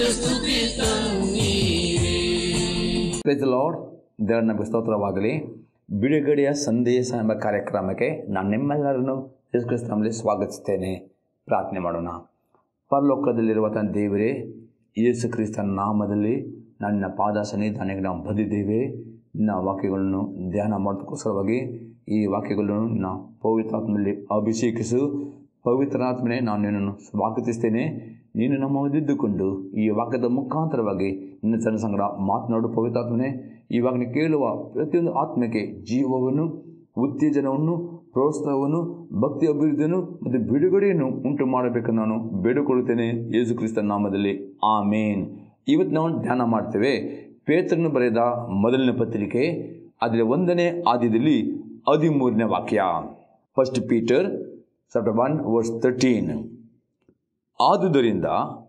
praise lord ದೇವರ ನಮಗೆ ಸ್ತೋತ್ರವಾಗಲಿ ಬಿಡುಗಡೆಯ ಸಂದೇಶ ಎಂಬ ಕಾರ್ಯಕ್ರಮಕ್ಕೆ ನಾನು ನಿಮ್ಮೆಲ್ಲರನ್ನು ಯೇಸು ಕ್ರಿಸ್ತನಲ್ಲಿ ಸ್ವಾಗತಿಸ್ತೇನೆ ಪ್ರಾರ್ಥನೆ ಮಾಡೋಣ ಪರಲೋಕದಲ್ಲಿರುವ ತನ್ನ ದೇವರೇ ಯೇಸು ಕ್ರಿಸ್ತನ ನಾಮದಲ್ಲಿ ನನ್ನ ಪಾದ ಸನ್ನಿಧಾನಕ್ಕೆ ನಾವು ಬಂದಿದ್ದೇವೆ ನಿನ್ನ ವಾಕ್ಯಗಳನ್ನು ಧ್ಯಾನ ಮಾಡೋದಕ್ಕೋಸ್ಕರವಾಗಿ ಈ ವಾಕ್ಯಗಳನ್ನು ನಿನ್ನ ಪವಿತ್ರಾತ್ಮದಲ್ಲಿ ಅಭಿಷೇಕಿಸು ಪವಿತ್ರಾತ್ಮನೇ ನಾನು ನಿನ್ನನ್ನು ಸ್ವಾಗತಿಸ್ತೇನೆ ನೀನು ನಮ್ಮ ಮಧ್ಯದ್ದುಕೊಂಡು ಈ ವಾಕ್ಯದ ಮುಖಾಂತರವಾಗಿ ನಿನ್ನ ಜನ ಸಂಗಡ ಮಾತನಾಡು ಪವಿತ್ರಾತ್ಮನೇ ಇವಾಗ ನೀನು ಕೇಳುವ ಪ್ರತಿಯೊಂದು ಆತ್ಮಕ್ಕೆ ಜೀವವನ್ನು ಉತ್ತೇಜನವನ್ನು ಪ್ರೋತ್ಸಾಹವನ್ನು ಭಕ್ತಿ ಅಭಿವೃದ್ಧಿಯನ್ನು ಮತ್ತು ಬಿಡುಗಡೆಯನ್ನು ಉಂಟು ಮಾಡಬೇಕೆಂದು ನಾನು ಬೇಡಿಕೊಳ್ಳುತ್ತೇನೆ ಯೇಸು ಕ್ರಿಸ್ತನ ನಾಮದಲ್ಲಿ ಆಮೇನ್ ಇವತ್ತು ನಾವು ಧ್ಯಾನ ಮಾಡ್ತೇವೆ ಪೇತ್ರನು ಬರೆದ ಮೊದಲನೇ ಪತ್ರಿಕೆ ಅದರ ಒಂದನೇ ಆದ್ಯದಲ್ಲಿ ಹದಿಮೂರನೇ ವಾಕ್ಯ first Peter chapter one verse thirteen ಆದುದರಿಂದ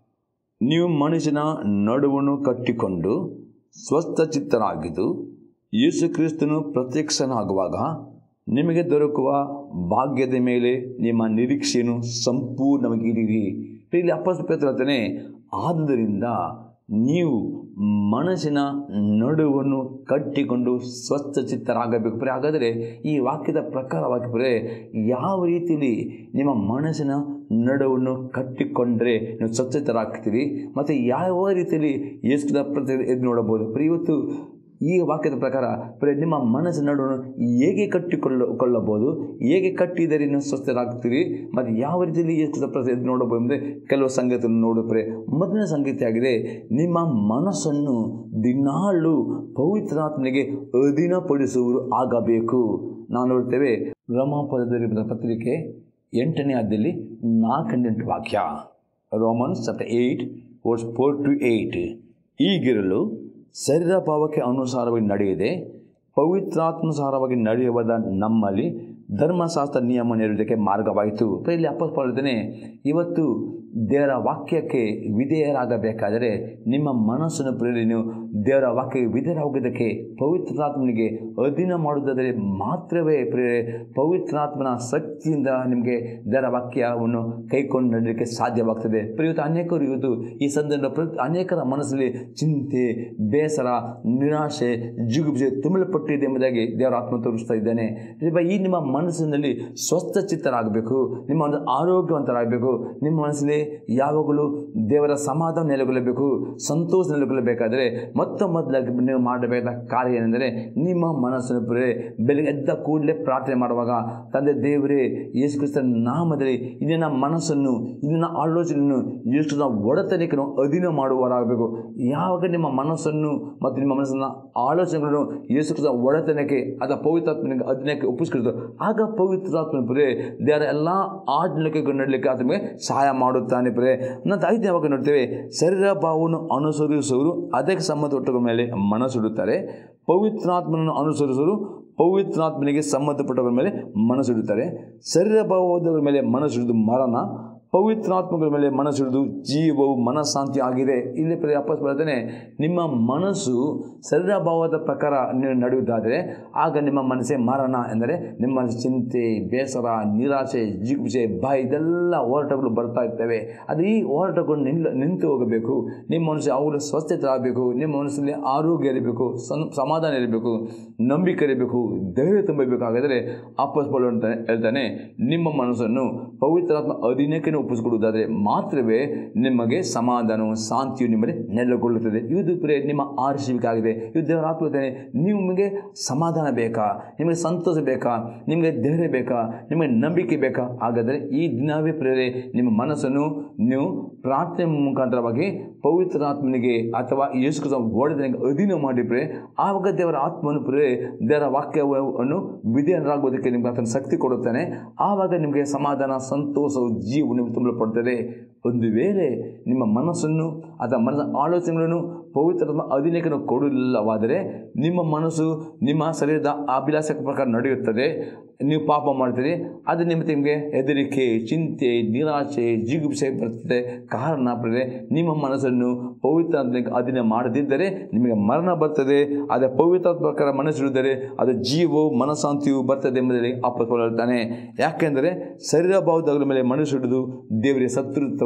ನೀವು ಮನುಷ್ಯನ ನಡುವನ್ನು ಕಟ್ಟಿಕೊಂಡು ಸ್ವಸ್ಥಚಿತ್ತರಾಗಿದ್ದು ಯೇಸು ಕ್ರಿಸ್ತನು ಪ್ರತ್ಯಕ್ಷನಾಗುವಾಗ ನಿಮಗೆ ದೊರಕುವ ಭಾಗ್ಯದ ಮೇಲೆ ನಿಮ್ಮ ನಿರೀಕ್ಷೆಯನ್ನು ಸಂಪೂರ್ಣವಾಗಿ ಇಡಿರಿ ಇಲ್ಲಿ ಅಪ್ಪಸ್ ಪೇತ್ರ ಹೇಳ್ತಾನೆ ಆದುದರಿಂದ ನೀವು ಮನಸ್ಸಿನ ನಡುವನ್ನು ಕಟ್ಟಿಕೊಂಡು ಸ್ವಸ್ಥಚಿತ್ತರಾಗಬೇಕು ಬರೀ ಹಾಗಾದರೆ ಈ ವಾಕ್ಯದ ಪ್ರಕಾರವಾಗಿ ಬರೇ ಯಾವ ರೀತಿಯಲ್ಲಿ ನಿಮ್ಮ ಮನಸ್ಸಿನ ನಡುವನ್ನು ಕಟ್ಟಿಕೊಂಡ್ರೆ ನೀವು ಸ್ವಚ್ಛತರಾಗ್ತೀರಿ ಮತ್ತು ಯಾವ ರೀತಿಯಲ್ಲಿ ಯೇಸುದ ಪ್ರತಿ ಎದ್ದು ನೋಡಬಹುದು ಬರೀ ಇವತ್ತು ಈ ವಾಕ್ಯದ ಪ್ರಕಾರ ಬರೀ ನಿಮ್ಮ ಮನಸ್ಸಿನ ನಡುವನ್ನು ಹೇಗೆ ಕಟ್ಟಿಕೊಳ್ಳ ಕೊಳ್ಳಬಹುದು ಹೇಗೆ ಕಟ್ಟಿದರೆ ನೀವು ಸ್ವಸ್ಥರಾಗ್ತೀರಿ ಮತ್ತು ಯಾವ ರೀತಿಯಲ್ಲಿ ಯೇಸುದ ಪ್ರತಿ ಎದ್ದು ನೋಡಬಹುದು ಅಂದರೆ ಕೆಲವು ಸಂಗತಿಯನ್ನು ನೋಡಿದ್ರೆ ಮೊದಲನೇ ಸಂಗತಿ ಆಗಿದೆ ನಿಮ್ಮ ಮನಸ್ಸನ್ನು ದಿನಾಳು ಪವಿತ್ರಾತ್ಮನಿಗೆ ಅಧೀನಪಡಿಸುವರು ಆಗಬೇಕು ನಾವು ನೋಡ್ತೇವೆ ರಮಾಪದದಲ್ಲಿ ಪತ್ರಿಕೆ ಎಂಟನೇ ಅದ್ದಲ್ಲಿ ನಾಲ್ಕನೆಂಟು ವಾಕ್ಯ Romans chapter eight verse four to eight ಈಗಿರಲು ಶರೀರ ಭಾವಕ್ಕೆ ಅನುಸಾರವಾಗಿ ನಡೆಯದೆ ಪವಿತ್ರಾತ್ಮಸಾರವಾಗಿ ನಡೆಯುವುದ ನಮ್ಮಲ್ಲಿ ಧರ್ಮಶಾಸ್ತ್ರ ನಿಯಮ ನೀಡುವುದಕ್ಕೆ ಮಾರ್ಗವಾಯಿತು ಇಲ್ಲಿ ಅಪ್ಪಸ್ಪಾಳ್ತಾನೆ ಇವತ್ತು ದೇವರ ವಾಕ್ಯಕ್ಕೆ ವಿಧೇಯರಾಗಬೇಕಾದರೆ ನಿಮ್ಮ ಮನಸ್ಸನ್ನು ಪ್ರೇರಿ ನೀವು ದೇವರ ವಾಕ್ಯಕ್ಕೆ ವಿಧೇಯರಾಗೋದಕ್ಕೆ ಪವಿತ್ರಾತ್ಮನಿಗೆ ಅಧೀನ ಮಾಡುವುದಾದರೆ ಮಾತ್ರವೇ ಪ್ರೇರೆ ಪವಿತ್ರಾತ್ಮನ ಶಕ್ತಿಯಿಂದ ನಿಮಗೆ ದೇವರ ವಾಕ್ಯವನ್ನು ಕೈಕೊಂಡು ನಡೆಯಲಿಕ್ಕೆ ಸಾಧ್ಯವಾಗ್ತದೆ ಇವತ್ತು ಅನೇಕರು ಇವತ್ತು ಈ ಸಂದರ್ಭ ಪ್ರತಿ ಅನೇಕರ ಮನಸ್ಸಲ್ಲಿ ಚಿಂತೆ ಬೇಸರ ನಿರಾಶೆ ಜುಗುಪ್ಸೆ ತುಂಬಲ್ಪಟ್ಟಿದೆ ಎಂಬುದಾಗಿ ದೇವರ ಆತ್ಮ ತೋರಿಸ್ತಾ ಇದ್ದಾನೆ ಈ ನಿಮ್ಮ ಮನಸ್ಸಿನಲ್ಲಿ ಸ್ವಸ್ಥ ಚಿತ್ತರಾಗಬೇಕು ನಿಮ್ಮ ಒಂದು ಆರೋಗ್ಯವಂತರಾಗಬೇಕು ನಿಮ್ಮ ಮನಸ್ಸಲ್ಲಿ ಯಾವಾಗಲೂ ದೇವರ ಸಮಾಧಾನ ನೆಲೆಗೊಳ್ಳಬೇಕು ಸಂತೋಷ ನೆಲೆಗೊಳ್ಳಬೇಕಾದರೆ ಮೊತ್ತ ಮೊದಲಾಗಿ ನೀವು ಮಾಡಬೇಕಾದ ಕಾರ್ಯ ಏನೆಂದರೆ ನಿಮ್ಮ ಮನಸ್ಸನ್ನು ಪ್ರೇರೆ ಬೆಳಗ್ಗೆ ಎದ್ದ ಕೂಡಲೇ ಪ್ರಾರ್ಥನೆ ಮಾಡುವಾಗ ತಂದೆ ದೇವರೇ ಯೇಸು ಕ್ರಿಸ್ತನ ನಾಮದಲ್ಲಿ ಇದನ್ನ ಮನಸ್ಸನ್ನು ಇದನ್ನ ಆಲೋಚನೆಯನ್ನು ಎಷ್ಟು ನಾವು ಒಡೆತನಕ್ಕೆ ನಾವು ಅಧೀನ ಮಾಡುವವರಾಗಬೇಕು ಯಾವಾಗ ನಿಮ್ಮ ಮನಸ್ಸನ್ನು ಮತ್ತು ನಿಮ್ಮ ಮನಸ್ಸನ್ನ ಆಲೋಚನೆಗಳನ್ನು ಯೇಸು ಕ್ರಿಸ್ತ ಒಡೆತನಕ್ಕೆ ಅಥವಾ ಪವಿತ್ರಾತ್ಮನಿಗೆ ಅಧೀನಕ್ಕೆ ಒಪ್ಪಿಸ್ಕೊಳ್ತು ಆಗ ಪವಿತ್ರಾತ್ಮನ ಪ್ರೇರೆ ದೇವರ ಎಲ್ಲ ಆಜ್ಞೆಗೆ ನಡಲಿಕ್ಕೆ ಆತನಿಗೆ ಸಹಾಯ ಮಾಡುತ್ತಾನೆ ಪ್ರೇರೆ ನಂತರ ಐದು ಯಾವಾಗ ನೋಡ್ತೇವೆ ಶರೀರ ಭಾವವನ್ನು ಅನುಸರಿಸುವವರು ಅದಕ್ಕೆ ಸಂಬಂಧಪಟ್ಟ ಮೇಲೆ ಮನಸ್ಸಿಡುತ್ತಾರೆ ಪವಿತ್ರಾತ್ಮನನ್ನು ಅನುಸರಿಸುವರು ಪವಿತ್ರಾತ್ಮನಿಗೆ ಸಂಬಂಧಪಟ್ಟವರ ಮೇಲೆ ಮನಸ್ಸಿಡುತ್ತಾರೆ ಶರೀರ ಭಾವದವರ ಮೇಲೆ ಮನಸ್ಸಿಡುವುದು ಮರಣ ಪವಿತ್ರಾತ್ಮಗಳ ಮೇಲೆ ಮನಸ್ಸಿಡುವುದು ಜೀವವು ಮನಃಶಾಂತಿ ಆಗಿದೆ ಇಲ್ಲಿ ಪ್ರಿಯ ಅಪ್ಪಸ್ ಹೇಳ್ತಾನೆ ನಿಮ್ಮ ಮನಸ್ಸು ಶರೀರ ಭಾವದ ಪ್ರಕಾರ ನೀವು ನಡೆಯುವುದಾದರೆ ಆಗ ನಿಮ್ಮ ಮನಸ್ಸೇ ಮರಣ ಎಂದರೆ ನಿಮ್ಮ ಮನಸ್ಸು ಚಿಂತೆ ಬೇಸರ ನಿರಾಶೆ ಜಿಗುಪ್ಸೆ ಭಯ ಇದೆಲ್ಲ ಹೋರಾಟಗಳು ಬರ್ತಾ ಇರ್ತವೆ ಅದು ಈ ಹೋರಾಟಗಳು ನಿಲ್ಲ ನಿಂತು ಹೋಗಬೇಕು ನಿಮ್ಮ ಮನಸ್ಸು ಅವುಗಳು ಸ್ವಸ್ಥತೆ ಆಗಬೇಕು ನಿಮ್ಮ ಮನಸ್ಸಲ್ಲಿ ಆರೋಗ್ಯ ಇರಬೇಕು ಸನ್ ಸಮಾಧಾನ ಇರಬೇಕು ನಂಬಿಕೆ ಇರಬೇಕು ಧೈರ್ಯ ತುಂಬಬೇಕಾದರೆ ಅಪ್ಪಸ್ ಅಂತಾನೆ ಹೇಳ್ತಾನೆ ನಿಮ್ಮ ಮನಸ್ಸನ್ನು ಪವಿತ್ರಾತ್ಮ ಅಧೀನಕ್ಕೆ ಒಪ್ಪಿಸಿಕೊಡುವುದಾದರೆ ಮಾತ್ರವೇ ನಿಮಗೆ ಸಮಾಧಾನವು ಶಾಂತಿಯು ನಿಮ್ಮಲ್ಲಿ ನೆಲೆಗೊಳ್ಳುತ್ತದೆ ಇದು ಪ್ರೇ ನಿಮ್ಮ ಆರಿಸಬೇಕಾಗಿದೆ ಇದು ದೇವರ ಆತ್ಮದಾನೆ ನಿಮಗೆ ಸಮಾಧಾನ ಬೇಕಾ ನಿಮಗೆ ಸಂತೋಷ ಬೇಕಾ ನಿಮಗೆ ಧೈರ್ಯ ಬೇಕಾ ನಿಮಗೆ ನಂಬಿಕೆ ಬೇಕಾ ಹಾಗಾದರೆ ಈ ದಿನವೇ ಪ್ರೇರೆ ನಿಮ್ಮ ಮನಸ್ಸನ್ನು ನೀವು ಪ್ರಾರ್ಥನೆ ಮುಖಾಂತರವಾಗಿ ಪವಿತ್ರಾತ್ಮನಿಗೆ ಅಥವಾ ಯೇಸು ಓಡದನಿಗೆ ಅಧೀನ ಮಾಡಿಬ್ರೆ ಆವಾಗ ದೇವರ ಆತ್ಮವನ್ನು ಪ್ರೇರೆ ದೇವರ ವಾಕ್ಯವನ್ನು ವಿಧೇಯರಾಗುವುದಕ್ಕೆ ನಿಮ್ಗೆ ಆತನ ಶಕ್ತಿ ಕೊಡುತ್ತಾನೆ ಆವಾಗ ನಿಮಗೆ ಸಮಾಧಾನ ಸಂತೋಷವು ಜೀವ ನಿಮಗೆ ತುಂಬಲ್ಪಡ್ತದೆ ಒಂದು ವೇಳೆ ನಿಮ್ಮ ಮನಸ್ಸನ್ನು ಅಥವಾ ಮನಸ್ಸಿನ ಆಲೋಚನೆಗಳನ್ನು ಪವಿತ್ರಾತ್ಮ ಅಧೀನಕ್ಕೆ ಕೊಡಲಿಲ್ಲವಾದರೆ ನಿಮ್ಮ ಮನಸ್ಸು ನಿಮ್ಮ ಶರೀರದ ಅಭಿಲಾಷಕ ಪ್ರಕಾರ ನಡೆಯುತ್ತದೆ ನೀವು ಪಾಪ ಮಾಡ್ತೀರಿ ಅದು ನಿಮಿತ್ತ ನಿಮಗೆ ಹೆದರಿಕೆ ಚಿಂತೆ ನಿರಾಶೆ ಜಿಗುಪ್ಸೆ ಬರ್ತದೆ ಕಾರಣ ಪ್ರೇರೆ ನಿಮ್ಮ ಮನಸ್ಸನ್ನು ಪವಿತ್ರಾತ್ಮಕ್ಕೆ ಅಧೀನ ಮಾಡದಿದ್ದರೆ ನಿಮಗೆ ಮರಣ ಬರ್ತದೆ ಅದೇ ಪವಿತ್ರಾತ್ಮ ಪ್ರಕಾರ ಮನಸ್ಸಿಡಿದರೆ ಅದು ಜೀವವು ಮನಃಶಾಂತಿಯು ಬರ್ತದೆ ಎಂಬುದರಲ್ಲಿ ಅಪ್ಪ ಹೇಳ್ತಾನೆ ಯಾಕೆಂದರೆ ಶರೀರ ಭಾವದಗಳ ಮೇಲೆ ಮನಸ್ಸು ಹಿಡಿದು ದೇವರಿಗೆ ಶತ್ರುತ್ವವು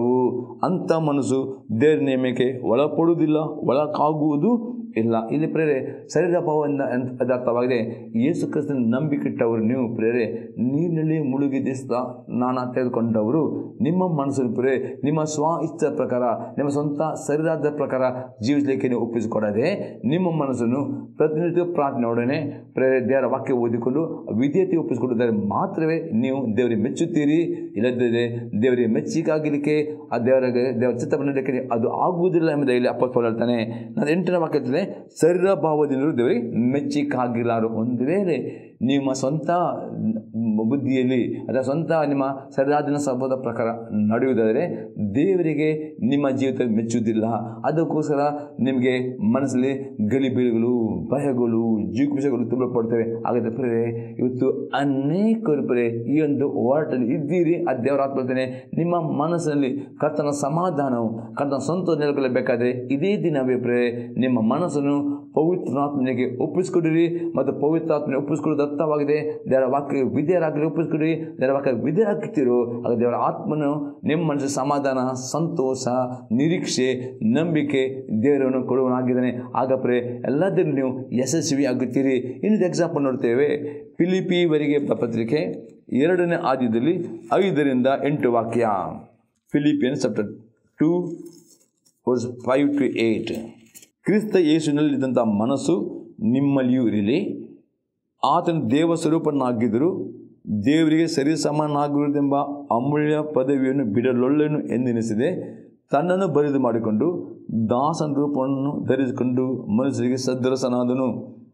ಮಾಡವು ಅಂಥ ಮನಸ್ಸು ದೇವ್ರ ನೇಮಕ್ಕೆ ಒಳಪಡುವುದಿಲ್ಲ ಒಳಕಾಗುವುದು ಇಲ್ಲ ಇಲ್ಲಿ ಪ್ರೇರೆ ಶರೀರ ಭಾವದಿಂದ ಎಂತ- ಅದು ಅರ್ಥವಾಗಿದೆ ಯೇಸು ಕ್ರಿಸ್ತನ ನಂಬಿಕಿಟ್ಟವರು ನೀವು ಪ್ರೇರೆ ನೀರಿನಲ್ಲಿ ಮುಳುಗಿದ ಸ್ನಾನ ತೆಗೆದುಕೊಂಡವರು ನಿಮ್ಮ ಮನಸ್ಸನ್ನು ಪ್ರೇರೆ ನಿಮ್ಮ ಸ್ವ ಇಚ್ಛೆ ಪ್ರಕಾರ ನಿಮ್ಮ ಸ್ವಂತ ಶರೀರದ ಪ್ರಕಾರ ಜೀವಿಸಲಿಕ್ಕೆ ನೀವು ಒಪ್ಪಿಸಿಕೊಡದೆ ನಿಮ್ಮ ಮನಸ್ಸನ್ನು ಪ್ರತಿನಿತ್ಯ ಪ್ರಾರ್ಥನೆಯೊಡನೆ ಪ್ರೇರೆ ದೇವರ ವಾಕ್ಯ ಓದಿಕೊಂಡು ವಿಧೇಯತೆ ಒಪ್ಪಿಸಿಕೊಡಿದರೆ ಮಾತ್ರವೇ ನೀವು ದೇವರಿಗೆ ಮೆಚ್ಚುತ್ತೀರಿ ಇಲ್ಲದಿದ್ದರೆ ದೇವರಿಗೆ ಮೆಚ್ಚಿಗಾಗಲಿಕ್ಕೆ ಆ ದೇವರಿಗೆ ದೇವರ ಚಿತ್ತವನ್ನು ಅದು ಆಗುವುದಿಲ್ಲ ಎಂಬುದು ಇಲ್ಲಿ ಅಪ್ಪ ಹೇಳ್ತಾನೆ ನಾನು ಎಂಟನೇ ವಾಕ್ಯದಲ್ಲಿ ಶರೀರ ಭಾವದಿಂದ ದೇವರಿಗೆ ಮೆಚ್ಚಿಕಾಗಿಲಾರು ಒಂದು ವೇಳೆ ನಿಮ್ಮ ಸ್ವಂತ ಬುದ್ಧಿಯಲ್ಲಿ ಅಥವಾ ಸ್ವಂತ ನಿಮ್ಮ ಶರೀರಾದಿನ ಸ್ವಭಾವದ ಪ್ರಕಾರ ನಡೆಯುವುದಾದರೆ ದೇವರಿಗೆ ನಿಮ್ಮ ಜೀವಿತ ಮೆಚ್ಚುವುದಿಲ್ಲ ಅದಕ್ಕೋಸ್ಕರ ನಿಮಗೆ ಮನಸ್ಸಲ್ಲಿ ಗಲಿಬಿಲಿಗಳು ಭಯಗಳು ಜೀಕುಷಗಳು ತುಂಬ ಪಡ್ತವೆ ಹಾಗಾದರೆ ಪ್ರೇರೆ ಇವತ್ತು ಅನೇಕರು ಪ್ರೇರೆ ಈ ಒಂದು ಹೋರಾಟದಲ್ಲಿ ಇದ್ದೀರಿ ಆ ದೇವರ ಆತ್ಮರ್ತೇನೆ ನಿಮ್ಮ ಮನಸ್ಸಿನಲ್ಲಿ ಕರ್ತನ ಸಮಾಧಾನವು ಕರ್ತನ ಸ್ವಂತ ನೆಲೆಗೊಳ್ಳಬೇಕಾದ್ರೆ ಇದೇ ದಿನವೇ ಪ್ರೇರೆ ನಿಮ್ಮ ಮನಸ್ಸನ್ನು ಪವಿತ್ರಾತ್ಮನಿಗೆ ಒಪ್ಪಿಸಿಕೊಡಿರಿ ಮತ್ತು ಪವಿತ್ರಾತ್ಮನಿಗೆ ಒಪ್ಪಿಸಿಕೊಡೋದು ಅರ್ಥವಾಗಿದೆ ದೇವರ ವಾಕ್ಯ ವಿಧೇಯರಾಗಲಿ ಒಪ್ಪಿಸಿಕೊಡಿರಿ ದೇವರ ವಾಕ್ಯ ವಿಧೇಯರಾಗ್ತಿರೋ ಆಗ ದೇವರ ಆತ್ಮನು ನಿಮ್ಮ ಮನಸ್ಸಿನ ಸಮಾಧಾನ ಸಂತೋಷ ನಿರೀಕ್ಷೆ ನಂಬಿಕೆ ದೇವರನ್ನು ಕೊಡುವನಾಗಿದ್ದಾನೆ ಆಗ ಪ್ರೇ ಎಲ್ಲದರಲ್ಲೂ ನೀವು ಯಶಸ್ವಿ ಆಗುತ್ತೀರಿ ಇನ್ನೊಂದು ಎಕ್ಸಾಂಪಲ್ ನೋಡ್ತೇವೆ ಫಿಲಿಪಿವರೆಗೆ ಪತ್ರಿಕೆ ಎರಡನೇ ಆದ್ಯದಲ್ಲಿ ಐದರಿಂದ ಎಂಟು ವಾಕ್ಯ Philippian chapter two verse five to eight ಕ್ರಿಸ್ತ ಯೇಸುನಲ್ಲಿದ್ದಂಥ ಮನಸ್ಸು ನಿಮ್ಮಲ್ಲಿಯೂ ಇರಲಿ ಆತನ ದೇವ ಸ್ವರೂಪನಾಗಿದ್ದರು ದೇವರಿಗೆ ಸರಿ ಸಮಾನಾಗಿರುವುದೆಂಬ ಅಮೂಲ್ಯ ಪದವಿಯನ್ನು ಬಿಡಲೊಳ್ಳೆನು ಎಂದೆನಿಸಿದೆ ತನ್ನನ್ನು ಬರಿದು ಮಾಡಿಕೊಂಡು ದಾಸನ ರೂಪವನ್ನು ಧರಿಸಿಕೊಂಡು ಮನುಷ್ಯರಿಗೆ ಸದೃಶನಾದನು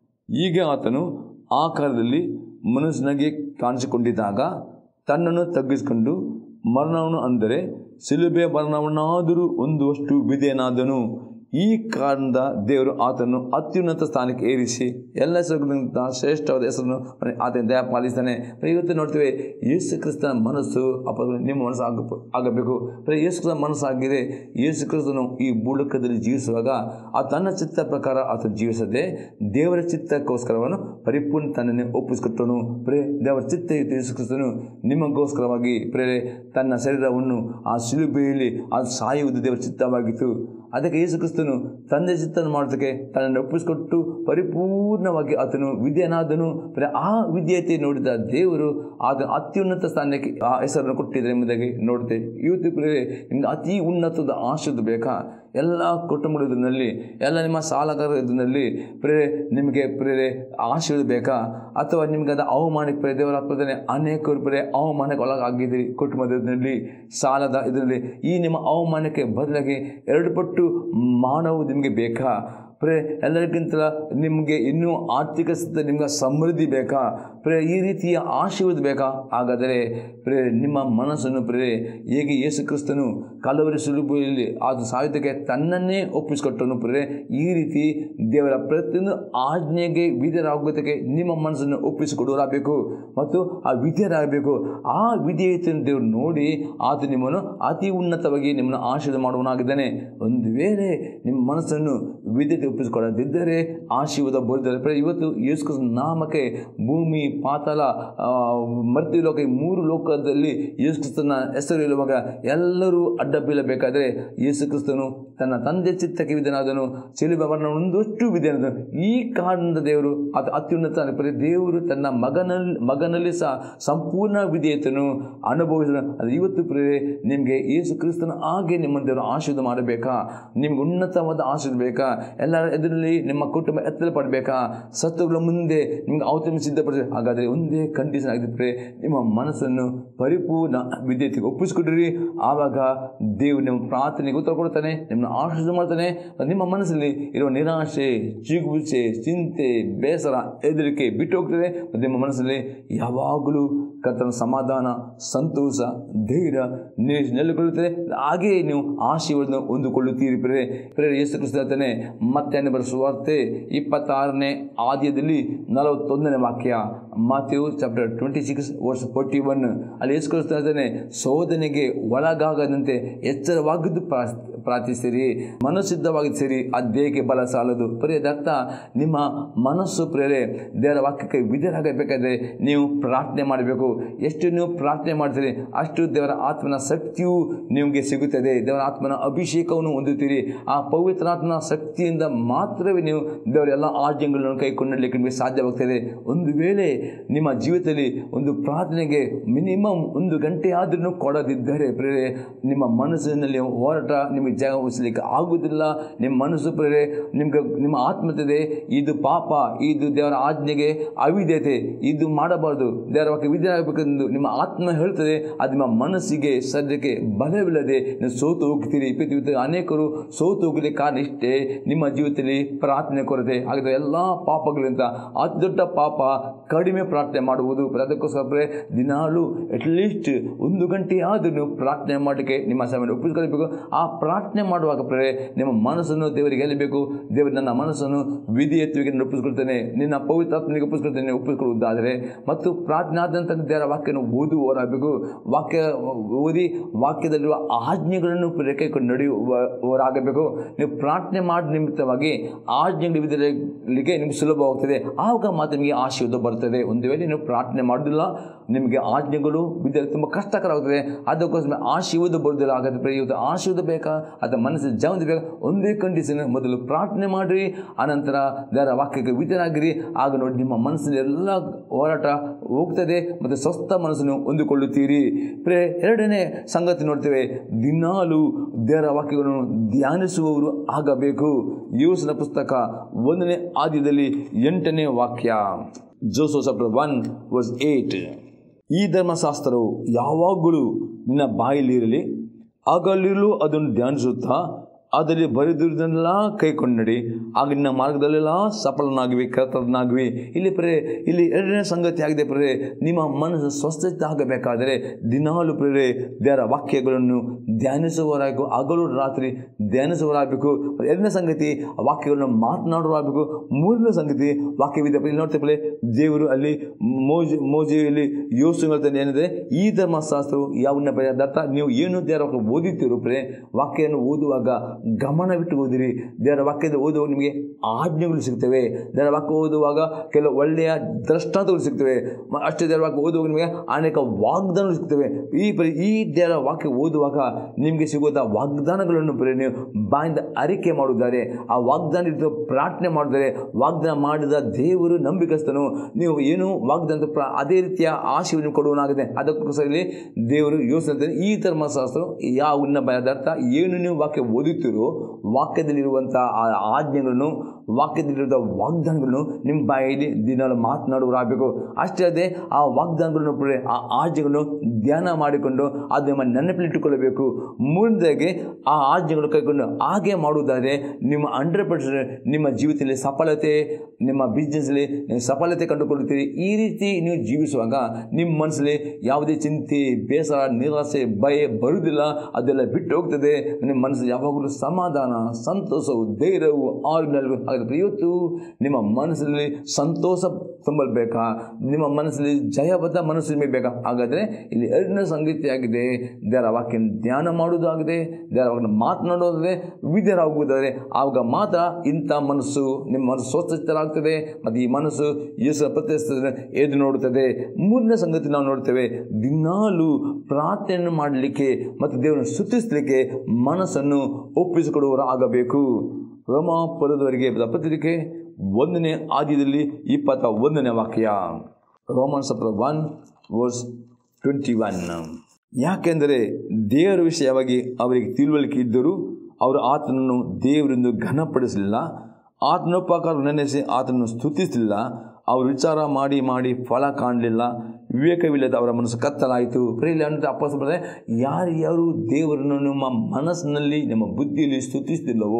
ಈಗ ಆತನು ಆಕಾರದಲ್ಲಿ ಮನುಷ್ಯನಿಗೆ ಕಾಣಿಸಿಕೊಂಡಿದ್ದಾಗ ತನ್ನನ್ನು ತಗ್ಗಿಸಿಕೊಂಡು ಮರಣವನ್ನು ಅಂದರೆ ಸಿಲುಬೆ ಮರಣವನ್ನಾದರೂ ಹೊಂದುವಷ್ಟು ವಿಧೇಯನಾದನು ಈ ಕಾರಣದ ದೇವರು ಆತನು ಅತ್ಯುನ್ನತ ಸ್ಥಾನಕ್ಕೆ ಏರಿಸಿ ಎಲ್ಲ ಹೆಸರುಗಳಿಂದ ಶ್ರೇಷ್ಠವಾದ ಹೆಸರನ್ನು ಆತನ ದಯ ಪಾಲಿಸ್ತಾನೆ ಇವತ್ತು ನೋಡ್ತೇವೆ ಯೇಸು ಕ್ರಿಸ್ತನ ಮನಸ್ಸು ಅಪ್ಪ ನಿಮ್ಮ ಮನಸ್ಸು ಆಗ ಆಗಬೇಕು ಯೇಸು ಕ್ರಿಸ್ತನ ಮನಸ್ಸಾಗಿದೆ ಯೇಸು ಕ್ರಿಸ್ತನು ಈ ಬುಡಕದಲ್ಲಿ ಜೀವಿಸುವಾಗ ಆ ತನ್ನ ಚಿತ್ತ ಪ್ರಕಾರ ಆತ ಜೀವಿಸದೆ ದೇವರ ಚಿತ್ತಕ್ಕೋಸ್ಕರವನ್ನು ಪರಿಪೂರ್ಣ ತನ್ನನ್ನೇ ಒಪ್ಪಿಸಿಕೊಟ್ಟನು ಪ್ರೇ ದೇವರ ಚಿತ್ತ ಇತ್ತು ಯೇಸು ಕ್ರಿಸ್ತನು ನಿಮಗೋಸ್ಕರವಾಗಿ ಪ್ರೇರೆ ತನ್ನ ಶರೀರವನ್ನು ಆ ಶಿಲುಬೆಯಲ್ಲಿ ಆ ಸಾಯುವುದು ದೇವರ ಚಿತ್ತವಾಗಿತ್ತು ಅದಕ್ಕೆ ಯೇಸು ಕ್ರಿಸ್ತನು ತಂದೆ ಚಿತ್ತನ್ನು ಮಾಡೋದಕ್ಕೆ ತನ್ನನ್ನು ಒಪ್ಪಿಸಿಕೊಟ್ಟು ಪರಿಪೂರ್ಣವಾಗಿ ಆತನು ವಿದ್ಯನಾದನು ಪ್ರ ಆ ವಿದ್ಯತೆ ನೋಡಿದ ದೇವರು ಆತನ ಅತ್ಯುನ್ನತ ಸ್ಥಾನಕ್ಕೆ ಆ ಹೆಸರನ್ನು ಕೊಟ್ಟಿದ್ದಾರೆ ಎಂಬುದಾಗಿ ನೋಡ್ತೇವೆ ಇವತ್ತು ಪ್ರೇರೆ ನಿಮ್ಗೆ ಅತಿ ಉನ್ನತದ ಆಶೀರ್ವಾದ ಬೇಕಾ ಎಲ್ಲ ಕುಟುಂಬದ ಇದರಲ್ಲಿ ಎಲ್ಲ ನಿಮ್ಮ ಸಾಲಗಾರ ಇದರಲ್ಲಿ ಪ್ರೇರೆ ನಿಮಗೆ ಪ್ರೇರೆ ಆಶೀರ್ವಾದ ಬೇಕಾ ಅಥವಾ ನಿಮಗೆ ಅದು ಅವಮಾನಕ್ಕೆ ಪ್ರೇರೆ ದೇವರ ಆತ್ಮದಾನೆ ಅನೇಕರು ಪ್ರೇರೆ ಅವಮಾನಕ್ಕೆ ಒಳಗಾಗಿದ್ದೀರಿ ಕುಟುಂಬದ ಇದರಲ್ಲಿ ಸಾಲದ ಇದರಲ್ಲಿ ಈ ನಿಮ್ಮ ಅವಮಾನಕ್ಕೆ ಬದಲಾಗಿ ಎರಡು ಪಟ್ಟು ಮಾನವು ನಿಮಗೆ ಬೇಕಾ ಪ್ರೇ ಎಲ್ಲರಿಗಿಂತ ನಿಮಗೆ ಇನ್ನೂ ಆರ್ಥಿಕ ಸ್ಥಿತಿ ನಿಮ್ಗೆ ಸಮೃದ್ಧಿ ಬೇಕಾ ಪ್ರೇ ಈ ರೀತಿಯ ಆಶೀರ್ವಾದ ಬೇಕಾ ಹಾಗಾದರೆ ಪ್ರೇ ನಿಮ್ಮ ಮನಸ್ಸನ್ನು ಪ್ರೇ ಹೇಗೆ ಯೇಸು ಕ್ರಿಸ್ತನು ಕಲವರಿ ಸುಲಭದಲ್ಲಿ ಅದು ಸಾಯುವುದಕ್ಕೆ ತನ್ನನ್ನೇ ಒಪ್ಪಿಸಿಕೊಟ್ಟನು ಪ್ರೇ ಈ ರೀತಿ ದೇವರ ಪ್ರತಿಯೊಂದು ಆಜ್ಞೆಗೆ ವಿಧೇಯರಾಗೋದಕ್ಕೆ ನಿಮ್ಮ ಮನಸ್ಸನ್ನು ಒಪ್ಪಿಸಿಕೊಡೋರಾಗಬೇಕು ಮತ್ತು ಆ ವಿಧೇಯರಾಗಬೇಕು ಆ ವಿಧೇಯತೆಯನ್ನು ದೇವರು ನೋಡಿ ಆತ ನಿಮ್ಮನ್ನು ಅತಿ ಉನ್ನತವಾಗಿ ನಿಮ್ಮನ್ನು ಆಶೀರ್ವಾದ ಮಾಡುವನಾಗಿದ್ದಾನೆ ಒಂದು ವೇಳೆ ನಿಮ್ಮ ಮನಸ್ಸನ್ನು ವಿದ್ಯತೆ ಒಪ್ಪಿಸಿಕೊಳ್ಳದಿದ್ದರೆ ಆಶೀರ್ವಾದ ಬರುತ್ತದೆ ಇವತ್ತು ಯೇಸು ಕ್ರಿಸ್ತನ ನಾಮಕ್ಕೆ ಭೂಮಿ ಪಾತಾಳ ಮರ್ತಿ ಲೋಕ ಈ ಮೂರು ಲೋಕದಲ್ಲಿ ಯೇಸು ಕ್ರಿಸ್ತನ ಹೆಸರು ಇರುವಾಗ ಎಲ್ಲರೂ ಅಡ್ಡ ಬೀಳಬೇಕಾದರೆ ಯೇಸು ಕ್ರಿಸ್ತನು ತನ್ನ ತಂದೆ ಚಿತ್ತಕ್ಕೆ ವಿಧನಾದನು ಶಿಲುಬೆ ಮರಣ ಒಂದಷ್ಟು ವಿಧನಾದನು ಈ ಕಾರಣದ ದೇವರು ಅದು ಅತ್ಯುನ್ನತ ಪರಿ ದೇವರು ತನ್ನ ಮಗನಲ್ಲಿ ಮಗನಲ್ಲಿ ಸಹ ಸಂಪೂರ್ಣ ವಿಧೇಯತೆಯನ್ನು ಅನುಭವಿಸಿದ ಅದು ಇವತ್ತು ಪ್ರೇರೆ ನಿಮಗೆ ಯೇಸು ಕ್ರಿಸ್ತನ ಹಾಗೆ ನಿಮ್ಮ ದೇವರು ಆಶೀರ್ವಾದ ಮಾಡಬೇಕಾ ನಿಮ್ಗೆ ಉನ್ನತವಾದ ಆಶೀರ್ವಾದ ಬೇಕಾ ಎಲ್ಲ ಇದರಲ್ಲಿ ನಿಮ್ಮ ಕುಟುಂಬ ಎತ್ತರ ಪಡಬೇಕಾ ಸತ್ತುಗಳ ಮುಂದೆ ನಿಮ್ಗೆ ಔತಣ ಸಿದ್ಧಪಡಿಸ ಹಾಗಾದರೆ ಒಂದೇ ಕಂಡೀಷನ್ ಆಗಿದ್ದರೆ ನಿಮ್ಮ ಮನಸ್ಸನ್ನು ಪರಿಪೂರ್ಣ ವಿದ್ಯತೆಗೆ ಒಪ್ಪಿಸ್ಕೊಡ್ರಿ ಆವಾಗ ದೇವರು ನಿಮ್ಮ ಪ್ರಾರ್ಥನೆಗೆ ಉತ್ತರ ಕೊಡ್ತಾನೆ ನಿಮ್ಮನ್ನು ಆಶೀರ್ವಾದ ಮಾಡ್ತಾನೆ ನಿಮ್ಮ ಮನಸ್ಸಲ್ಲಿ ಇರುವ ನಿರಾಶೆ ಚಿಗುಚೆ ಚಿಂತೆ ಬೇಸರ ಹೆದರಿಕೆ ಬಿಟ್ಟು ಹೋಗ್ತದೆ ಮತ್ತು ನಿಮ್ಮ ಮನಸ್ಸಲ್ಲಿ ಯಾವಾಗಲೂ ಕರ್ತನ ಸಮಾಧಾನ ಸಂತೋಷ ಧೈರ್ಯ ನೆಲೆಗೊಳ್ಳುತ್ತದೆ ಹಾಗೆಯೇ ನೀವು ಆಶೀರ್ವಾದ ಹೊಂದಿಕೊಳ್ಳುತ್ತೀರಿ ಪ್ರೇರೆ ಪ್ರೇರೆ ಯೇಸು ಕ್ರಿಸ್ತಾನೆ ಮತ್ತೆ ಬರೆಸುವಾರ್ತೆ ಇಪ್ಪತ್ತಾರನೇ ಆದ್ಯದಲ್ಲಿ ನಲವತ್ತೊಂದನೇ ವಾಕ್ಯ Matthew chapter twenty six verse forty one ಅಲ್ಲಿ ಯೇಸುಕ್ರಿಸ್ತ ಹೇಳ್ತಾನೆ ಶೋಧನೆಗೆ ಒಳಗಾಗದಂತೆ ಎಚ್ಚರವಾಗಿದ್ದು ಪ್ರಾ- ಪ್ರಾರ್ಥಿಸಿರಿ ಮನಸ್ಸಿದ್ಧವಾಗಿಸಿರಿ ಆ ದೇಹಕ್ಕೆ ಬಲ ಸಾಲದು ಪ್ರಿಯದರ್ಥ ನಿಮ್ಮ ಮನಸ್ಸು ಪ್ರೇರೆ ದೇವರ ವಾಕ್ಯಕ್ಕೆ ವಿಧೇಯರಾಗಬೇಕಾದ್ರೆ ನೀವು ಪ್ರಾರ್ಥನೆ ಮಾಡಬೇಕು ಎಷ್ಟು ನೀವು ಪ್ರಾರ್ಥನೆ ಮಾಡ್ತೀರಿ ಅಷ್ಟು ದೇವರ ಆತ್ಮನ ಶಕ್ತಿಯು ನಿಮಗೆ ಸಿಗುತ್ತದೆ ದೇವರ ಆತ್ಮನ ಅಭಿಷೇಕವನ್ನು ಹೊಂದುತ್ತೀರಿ ಆ ಪವಿತ್ರಾತ್ಮನ ಶಕ್ತಿಯಿಂದ ಮಾತ್ರವೇ ನೀವು ದೇವರ ಎಲ್ಲ ಆಜ್ಞೆಗಳನ್ನು ಕೈಕೊಂಡಲಿಕ್ಕೆ ನಿಮಗೆ ಸಾಧ್ಯವಾಗ್ತದೆ ಒಂದು ವೇಳೆ ನಿಮ್ಮ ಜೀವಿತದಲ್ಲಿ ಒಂದು ಪ್ರಾರ್ಥನೆಗೆ ಮಿನಿಮಮ್ ಒಂದು ಗಂಟೆ ಆದ್ರೂ ಕೊಡದಿದ್ದರೆ ಪ್ರೇರೆ ನಿಮ್ಮ ಮನಸ್ಸಿನಲ್ಲಿ ಹೋರಾಟ ನಿಮಗೆ ಜಾಗ ಉಳಿಸಲಿಕ್ಕೆ ಆಗುವುದಿಲ್ಲ ನಿಮ್ಮ ಮನಸ್ಸು ಪ್ರೇರೆ ನಿಮ್ಗೆ ನಿಮ್ಮ ಆತ್ಮತದೆ ಇದು ಪಾಪ ಇದು ದೇವರ ಆಜ್ಞೆಗೆ ಅವಿದ್ಯತೆ ಇದು ಮಾಡಬಾರ್ದು ದೇವರ ವಾಕ್ಯ ವಿದ್ಯಾಗಬೇಕೆಂದು ನಿಮ್ಮ ಆತ್ಮ ಹೇಳ್ತದೆ ಅದು ನಿಮ್ಮ ಮನಸ್ಸಿಗೆ ಸದ್ಯಕ್ಕೆ ಬಲವಿಲ್ಲದೆ ನೀವು ಸೋತು ಹೋಗ್ತೀರಿ ಇಪ್ಪತ್ತು ಅನೇಕರು ಸೋತು ಹೋಗಲಿಕ್ಕೆ ಕಾರಣ ಇಷ್ಟೇ ನಿಮ್ಮ ಜೀವಿತದಲ್ಲಿ ಪ್ರಾರ್ಥನೆ ಕೊರತೆ ಹಾಗಾದರೆ ಎಲ್ಲ ಪಾಪಗಳಿಂದ ಅತಿ ದೊಡ್ಡ ಪಾಪ ಕಡಿಮೆ ಪ್ರಾರ್ಥನೆ ಮಾಡುವುದು ಅದಕ್ಕೋಸ್ಕರ ಪ್ರೆ ದಿನಾಲು ಅಟ್ಲೀಸ್ಟ್ ಒಂದು ಗಂಟೆ ಆದರೂ ನೀವು ಪ್ರಾರ್ಥನೆ ಮಾಡಲಿಕ್ಕೆ ನಿಮ್ಮ ಸಮಯ ಒಪ್ಪಿಸ್ಕೊಳ್ಬೇಕು ಆ ಪ್ರಾರ್ಥನೆ ಮಾಡುವಾಗ ಪ್ರೆ ನಿಮ್ಮ ಮನಸ್ಸನ್ನು ದೇವರಿಗೆ ಗೆಲ್ಲಬೇಕು ದೇವರು ನನ್ನ ಮನಸ್ಸನ್ನು ವಿಧಿಯತ್ವಿಗೆ ನಾನು ಒಪ್ಪಿಸ್ಕೊಳ್ತೇನೆ ನಿನ್ನ ಪವಿತ್ರಾತ್ಮನಿಗೆ ಒಪ್ಪಿಸ್ಕೊಳ್ತೇನೆ ಒಪ್ಪಿಸ್ಕೊಳ್ಳುವುದಾದರೆ ಮತ್ತು ಪ್ರಾರ್ಥನೆ ಆದ ನಂತರ ದೇವರ ವಾಕ್ಯನ ಓದುವವರಾಗಬೇಕು ವಾಕ್ಯ ಓದಿ ವಾಕ್ಯದಲ್ಲಿರುವ ಆಜ್ಞೆಗಳನ್ನು ಪ್ರೆ ಕೈಕೊಂಡು ನಡೆಯುವವರಾಗಬೇಕು ನೀವು ಪ್ರಾರ್ಥನೆ ಮಾಡಿ ನಿಮಿತ್ತವಾಗಿ ಆಜ್ಞೆಗಳು ವಿಧಲಿಕ್ಕೆ ನಿಮ್ಗೆ ಸುಲಭವಾಗ್ತದೆ ಆವಾಗ ಮಾತ್ರ ನಿಮಗೆ ಆಶೀರ್ವಾದ ಬರ್ತದೆ ಒಂದು ವೇಳೆ ನೀವು ಪ್ರಾರ್ಥನೆ ಮಾಡೋದಿಲ್ಲ ನಿಮಗೆ ಆಜ್ಞೆಗಳು ವಿದ್ಯೆ ತುಂಬ ಕಷ್ಟಕರವಾಗ್ತದೆ ಅದಕ್ಕೋಸ್ಕರ ಆಶೀರ್ವಾದ ಬರೋದಿಲ್ಲ ಹಾಗಾದ್ರೆ ಇವತ್ತು ಆಶೀರ್ವಾದ ಬೇಕಾ ಅಥವಾ ಮನಸ್ಸಿನ ಜೀವನ ಬೇಕಾ ಒಂದೇ ಕಂಡೀಷನ್ ಮೊದಲು ಪ್ರಾರ್ಥನೆ ಮಾಡಿರಿ ಆನಂತರ ದೇವರ ವಾಕ್ಯಕ್ಕೆ ವಿಧರಾಗಿರಿ ಆಗ ನೋಡಿ ನಿಮ್ಮ ಮನಸ್ಸಿನ ಎಲ್ಲ ಹೋರಾಟ ಹೋಗ್ತದೆ ಮತ್ತು ಸ್ವಸ್ಥ ಮನಸ್ಸನ್ನು ಹೊಂದಿಕೊಳ್ಳುತ್ತೀರಿ ಪ್ರೇ ಎರಡನೇ ಸಂಗತಿ ನೋಡ್ತೇವೆ ದಿನಾಲು ದೇವರ ವಾಕ್ಯಗಳನ್ನು ಧ್ಯಾನಿಸುವವರು ಆಗಬೇಕು ಯೂಸನ ಪುಸ್ತಕ ಒಂದನೇ ಆದ್ಯದಲ್ಲಿ ಎಂಟನೇ ವಾಕ್ಯ Joshua chapter one verse eight ಈ ಧರ್ಮಶಾಸ್ತ್ರವು ಯಾವಾಗಲೂ ನಿನ್ನ ಬಾಯಲ್ಲಿರಲಿ ಆಗಲಿರಲು ಅದನ್ನು ಧ್ಯಾನಿಸುತ್ತಾ ಅದರಲ್ಲಿ ಬರೆದಿರುವುದನ್ನೆಲ್ಲ ಕೈಕೊಂಡು ನಡಿ ಆಗ ನಿನ್ನ ಮಾರ್ಗದಲ್ಲೆಲ್ಲ ಸಫಲನಾಗುವಿ ಕರ್ತನಾಗುವಿ ಇಲ್ಲಿ ಪ್ರೇ ಇಲ್ಲಿ ಎರಡನೇ ಸಂಗತಿ ಆಗಿದೆ ಪ್ರೇ ನಿಮ್ಮ ಮನಸ್ಸು ಸ್ವಸ್ಥತೆ ಆಗಬೇಕಾದರೆ ದಿನಾಲು ಪ್ರೇರೆ ದೇವರ ವಾಕ್ಯಗಳನ್ನು ಧ್ಯಾನಿಸುವವರಾಗಬೇಕು ಹಗಲು ರಾತ್ರಿ ಧ್ಯಾನಿಸುವವರಾಗಬೇಕು ಎರಡನೇ ಸಂಗತಿ ಆ ವಾಕ್ಯಗಳನ್ನು ಮಾತನಾಡುವರಾಗಬೇಕು ಮೂರನೇ ಸಂಗತಿ ವಾಕ್ಯವಿದೆ ಇಲ್ಲಿ ನೋಡ್ತೇವೆ ದೇವರು ಅಲ್ಲಿ ಮೋಜು ಮೋಜಿಯಲ್ಲಿ ಯೋಸು ಹೇಳ್ತಾನೆ ಏನಿದೆ ಈ ಧರ್ಮಶಾಸ್ತ್ರವು ಯಾವನ್ನ ಪದಾರ್ಥ ನೀವು ಏನು ದೇವರ ವಾಕ್ಯ ಓದುತ್ತೀರೋ ಪ್ರೇ ವಾಕ್ಯವನ್ನು ಓದುವಾಗ ಗಮನವಿಟ್ಟು ಓದಿರಿ ದೇವರ ವಾಕ್ಯದ ಓದುವಾಗ ನಿಮಗೆ ಆಜ್ಞೆಗಳು ಸಿಗ್ತವೆ ದೇವರ ವಾಕ್ಯ ಓದುವಾಗ ಕೆಲವು ಒಳ್ಳೆಯ ದೃಷ್ಟಾಂತಗಳು ಸಿಗ್ತವೆ ಮ- ಅಷ್ಟೇ ದೇವರ ವಾಕ್ಯ ಓದುವಾಗ ನಿಮಗೆ ಅನೇಕ ವಾಗ್ದಾನಗಳು ಸಿಗ್ತವೆ ಈ ಪರಿ ಈ ದೇವರ ವಾಕ್ಯ ಓದುವಾಗ ನಿಮಗೆ ಸಿಗುವಂಥ ವಾಗ್ದಾನಗಳನ್ನು ಬರೀ ನೀವು ಬಾಯಿಂದ ಅರಿಕೆ ಮಾಡುತ್ತಾರೆ ಆ ವಾಗ್ದಾನ ಇದ್ದು ಪ್ರಾರ್ಥನೆ ಮಾಡಿದರೆ ವಾಗ್ದಾನ ಮಾಡಿದ ದೇವರು ನಂಬಿಕಸ್ತನು ನೀವು ಏನು ವಾಗ್ದಾನ ಪ್ರ ಅದೇ ರೀತಿಯ ಆಶೀರ್ವಾದ ಕೊಡುವನಾಗಿದೆ ಅದಕ್ಕೋಸ್ಕರ ಇಲ್ಲಿ ದೇವರು ಯೋಚನೆ ಈ ಧರ್ಮಶಾಸ್ತ್ರ ಯಾವ ಉನ್ನ ಪದಾರ್ಥ ಏನು ನೀವು ವಾಕ್ಯ ಓದುತ್ತೀರೋ ವಾಕ್ಯದಲ್ಲಿರುವಂಥ ಆ ಆಜ್ಞೆಗಳನ್ನು ವಾಕ್ಯದಲ್ಲಿರುವ ವಾಗ್ದಾನಗಳನ್ನು ನಿಮ್ಮ ಬಾಯಲ್ಲಿ ದಿನಾಲು ಮಾತನಾಡುವರಾಗಬೇಕು ಅಷ್ಟೇ ಅಲ್ಲದೆ ಆ ವಾಗ್ದಾನಗಳನ್ನು ಕೂಡ ಆ ಆಜ್ಞೆಗಳನ್ನು ಧ್ಯಾನ ಮಾಡಿಕೊಂಡು ಅದು ನಿಮ್ಮ ನೆನಪಿಲಿಟ್ಟುಕೊಳ್ಳಬೇಕು ಮುಂದಾಗಿ ಆ ಆಜ್ಞೆಗಳು ಕೈಕೊಂಡು ಹಾಗೆ ಮಾಡುವುದಾದರೆ ನಿಮ್ಮ ಹಂಡ್ರೆಡ್ ಪರ್ಸೆಂಟ್ ನಿಮ್ಮ ಜೀವಿತದಲ್ಲಿ ಸಫಲತೆ ನಿಮ್ಮ ಬಿಸ್ನೆಸ್ಲಿ ನೀವು ಸಫಲತೆ ಕಂಡುಕೊಳ್ಳುತ್ತೀರಿ ಈ ರೀತಿ ನೀವು ಜೀವಿಸುವಾಗ ನಿಮ್ಮ ಮನಸ್ಸಲ್ಲಿ ಯಾವುದೇ ಚಿಂತೆ ಬೇಸರ ನಿರಾಸೆ ಭಯ ಬರುವುದಿಲ್ಲ ಅದೆಲ್ಲ ಬಿಟ್ಟು ಹೋಗ್ತದೆ ನಿಮ್ಮ ಮನಸ್ಸು ಯಾವಾಗಲೂ ಸಮಾಧಾನ ಸಂತೋಷವು ಧೈರ್ಯವು ಆರೋಗ್ಯ ಹಾಗಾದ್ರೆ ಇವತ್ತು ನಿಮ್ಮ ಮನಸ್ಸಲ್ಲಿ ಸಂತೋಷ ತುಂಬಲ್ಬೇಕಾ ನಿಮ್ಮ ಮನಸ್ಸಲ್ಲಿ ಜಯಬದ್ಧ ಮನಸ್ಸು ನಿಮಗೆ ಬೇಕಾ ಹಾಗಾದರೆ ಇಲ್ಲಿ ಎರಡನೇ ಸಂಗತಿಯಾಗಿದೆ ದೇವರ ವಾಕ್ಯ ಧ್ಯಾನ ಮಾಡುವುದಾಗಿದೆ ದೇವರ ವಾಕ್ಯ ಮಾತನಾಡೋದಾದರೆ ವಿದ್ಯರಾಗುವುದಾದರೆ ಆವಾಗ ಮಾತ್ರ ಇಂಥ ಮನಸ್ಸು ನಿಮ್ಮ ಮನಸ್ಸು ಸ್ವಸ್ಥರಾಗ್ತದೆ ಮತ್ತು ಈ ಮನಸ್ಸು ಯೇಸು ಪ್ರತಿಷ್ಠಿತ ಎದು ನೋಡುತ್ತದೆ ಮೂರನೇ ಸಂಗತಿ ನಾವು ನೋಡ್ತೇವೆ ದಿನಾಲು ಪ್ರಾರ್ಥನೆಯನ್ನು ಮಾಡಲಿಕ್ಕೆ ಮತ್ತು ದೇವರನ್ನು ಸ್ತುತಿಸಲಿಕ್ಕೆ ಮನಸ್ಸನ್ನು ಒಪ್ಪಿಸಿಕೊಡುವವರು ಆಗಬೇಕು ರೋಮ ಪದದವರೆಗೆ ಪತ್ರಿಕೆ ಒಂದನೇ ಆದ್ಯದಲ್ಲಿ ಇಪ್ಪತ್ತ ಒಂದನೇ ವಾಕ್ಯ Roman chapter one verse twenty one ಯಾಕೆಂದರೆ ದೇವರ ವಿಷಯವಾಗಿ ಅವರಿಗೆ ತಿಳುವಳಿಕೆ ಇದ್ದರೂ ಅವರು ಆತನನ್ನು ದೇವರೆಂದು ಘನಪಡಿಸಲಿಲ್ಲ ಆತನೋಪಕಾರ ನೆನೆಸಿ ಆತನನ್ನು ಸ್ತುತಿಸಲಿಲ್ಲ ಅವರು ವಿಚಾರ ಮಾಡಿ ಮಾಡಿ ಫಲ ಕಾಣಲಿಲ್ಲ ವಿವೇಕವಿಲ್ಲದ ಅವರ ಮನಸ್ಸು ಕತ್ತಲಾಯಿತು ಪ್ರೇಲಿ ಅಂದರೆ ಅಪ್ಪ ಯಾರು ಯಾರು ದೇವರನ್ನು ನಮ್ಮ ಮನಸ್ಸಿನಲ್ಲಿ ನಮ್ಮ ಬುದ್ಧಿಯಲ್ಲಿ ಸ್ತುತಿಸ್ತಿಲ್ಲವೋ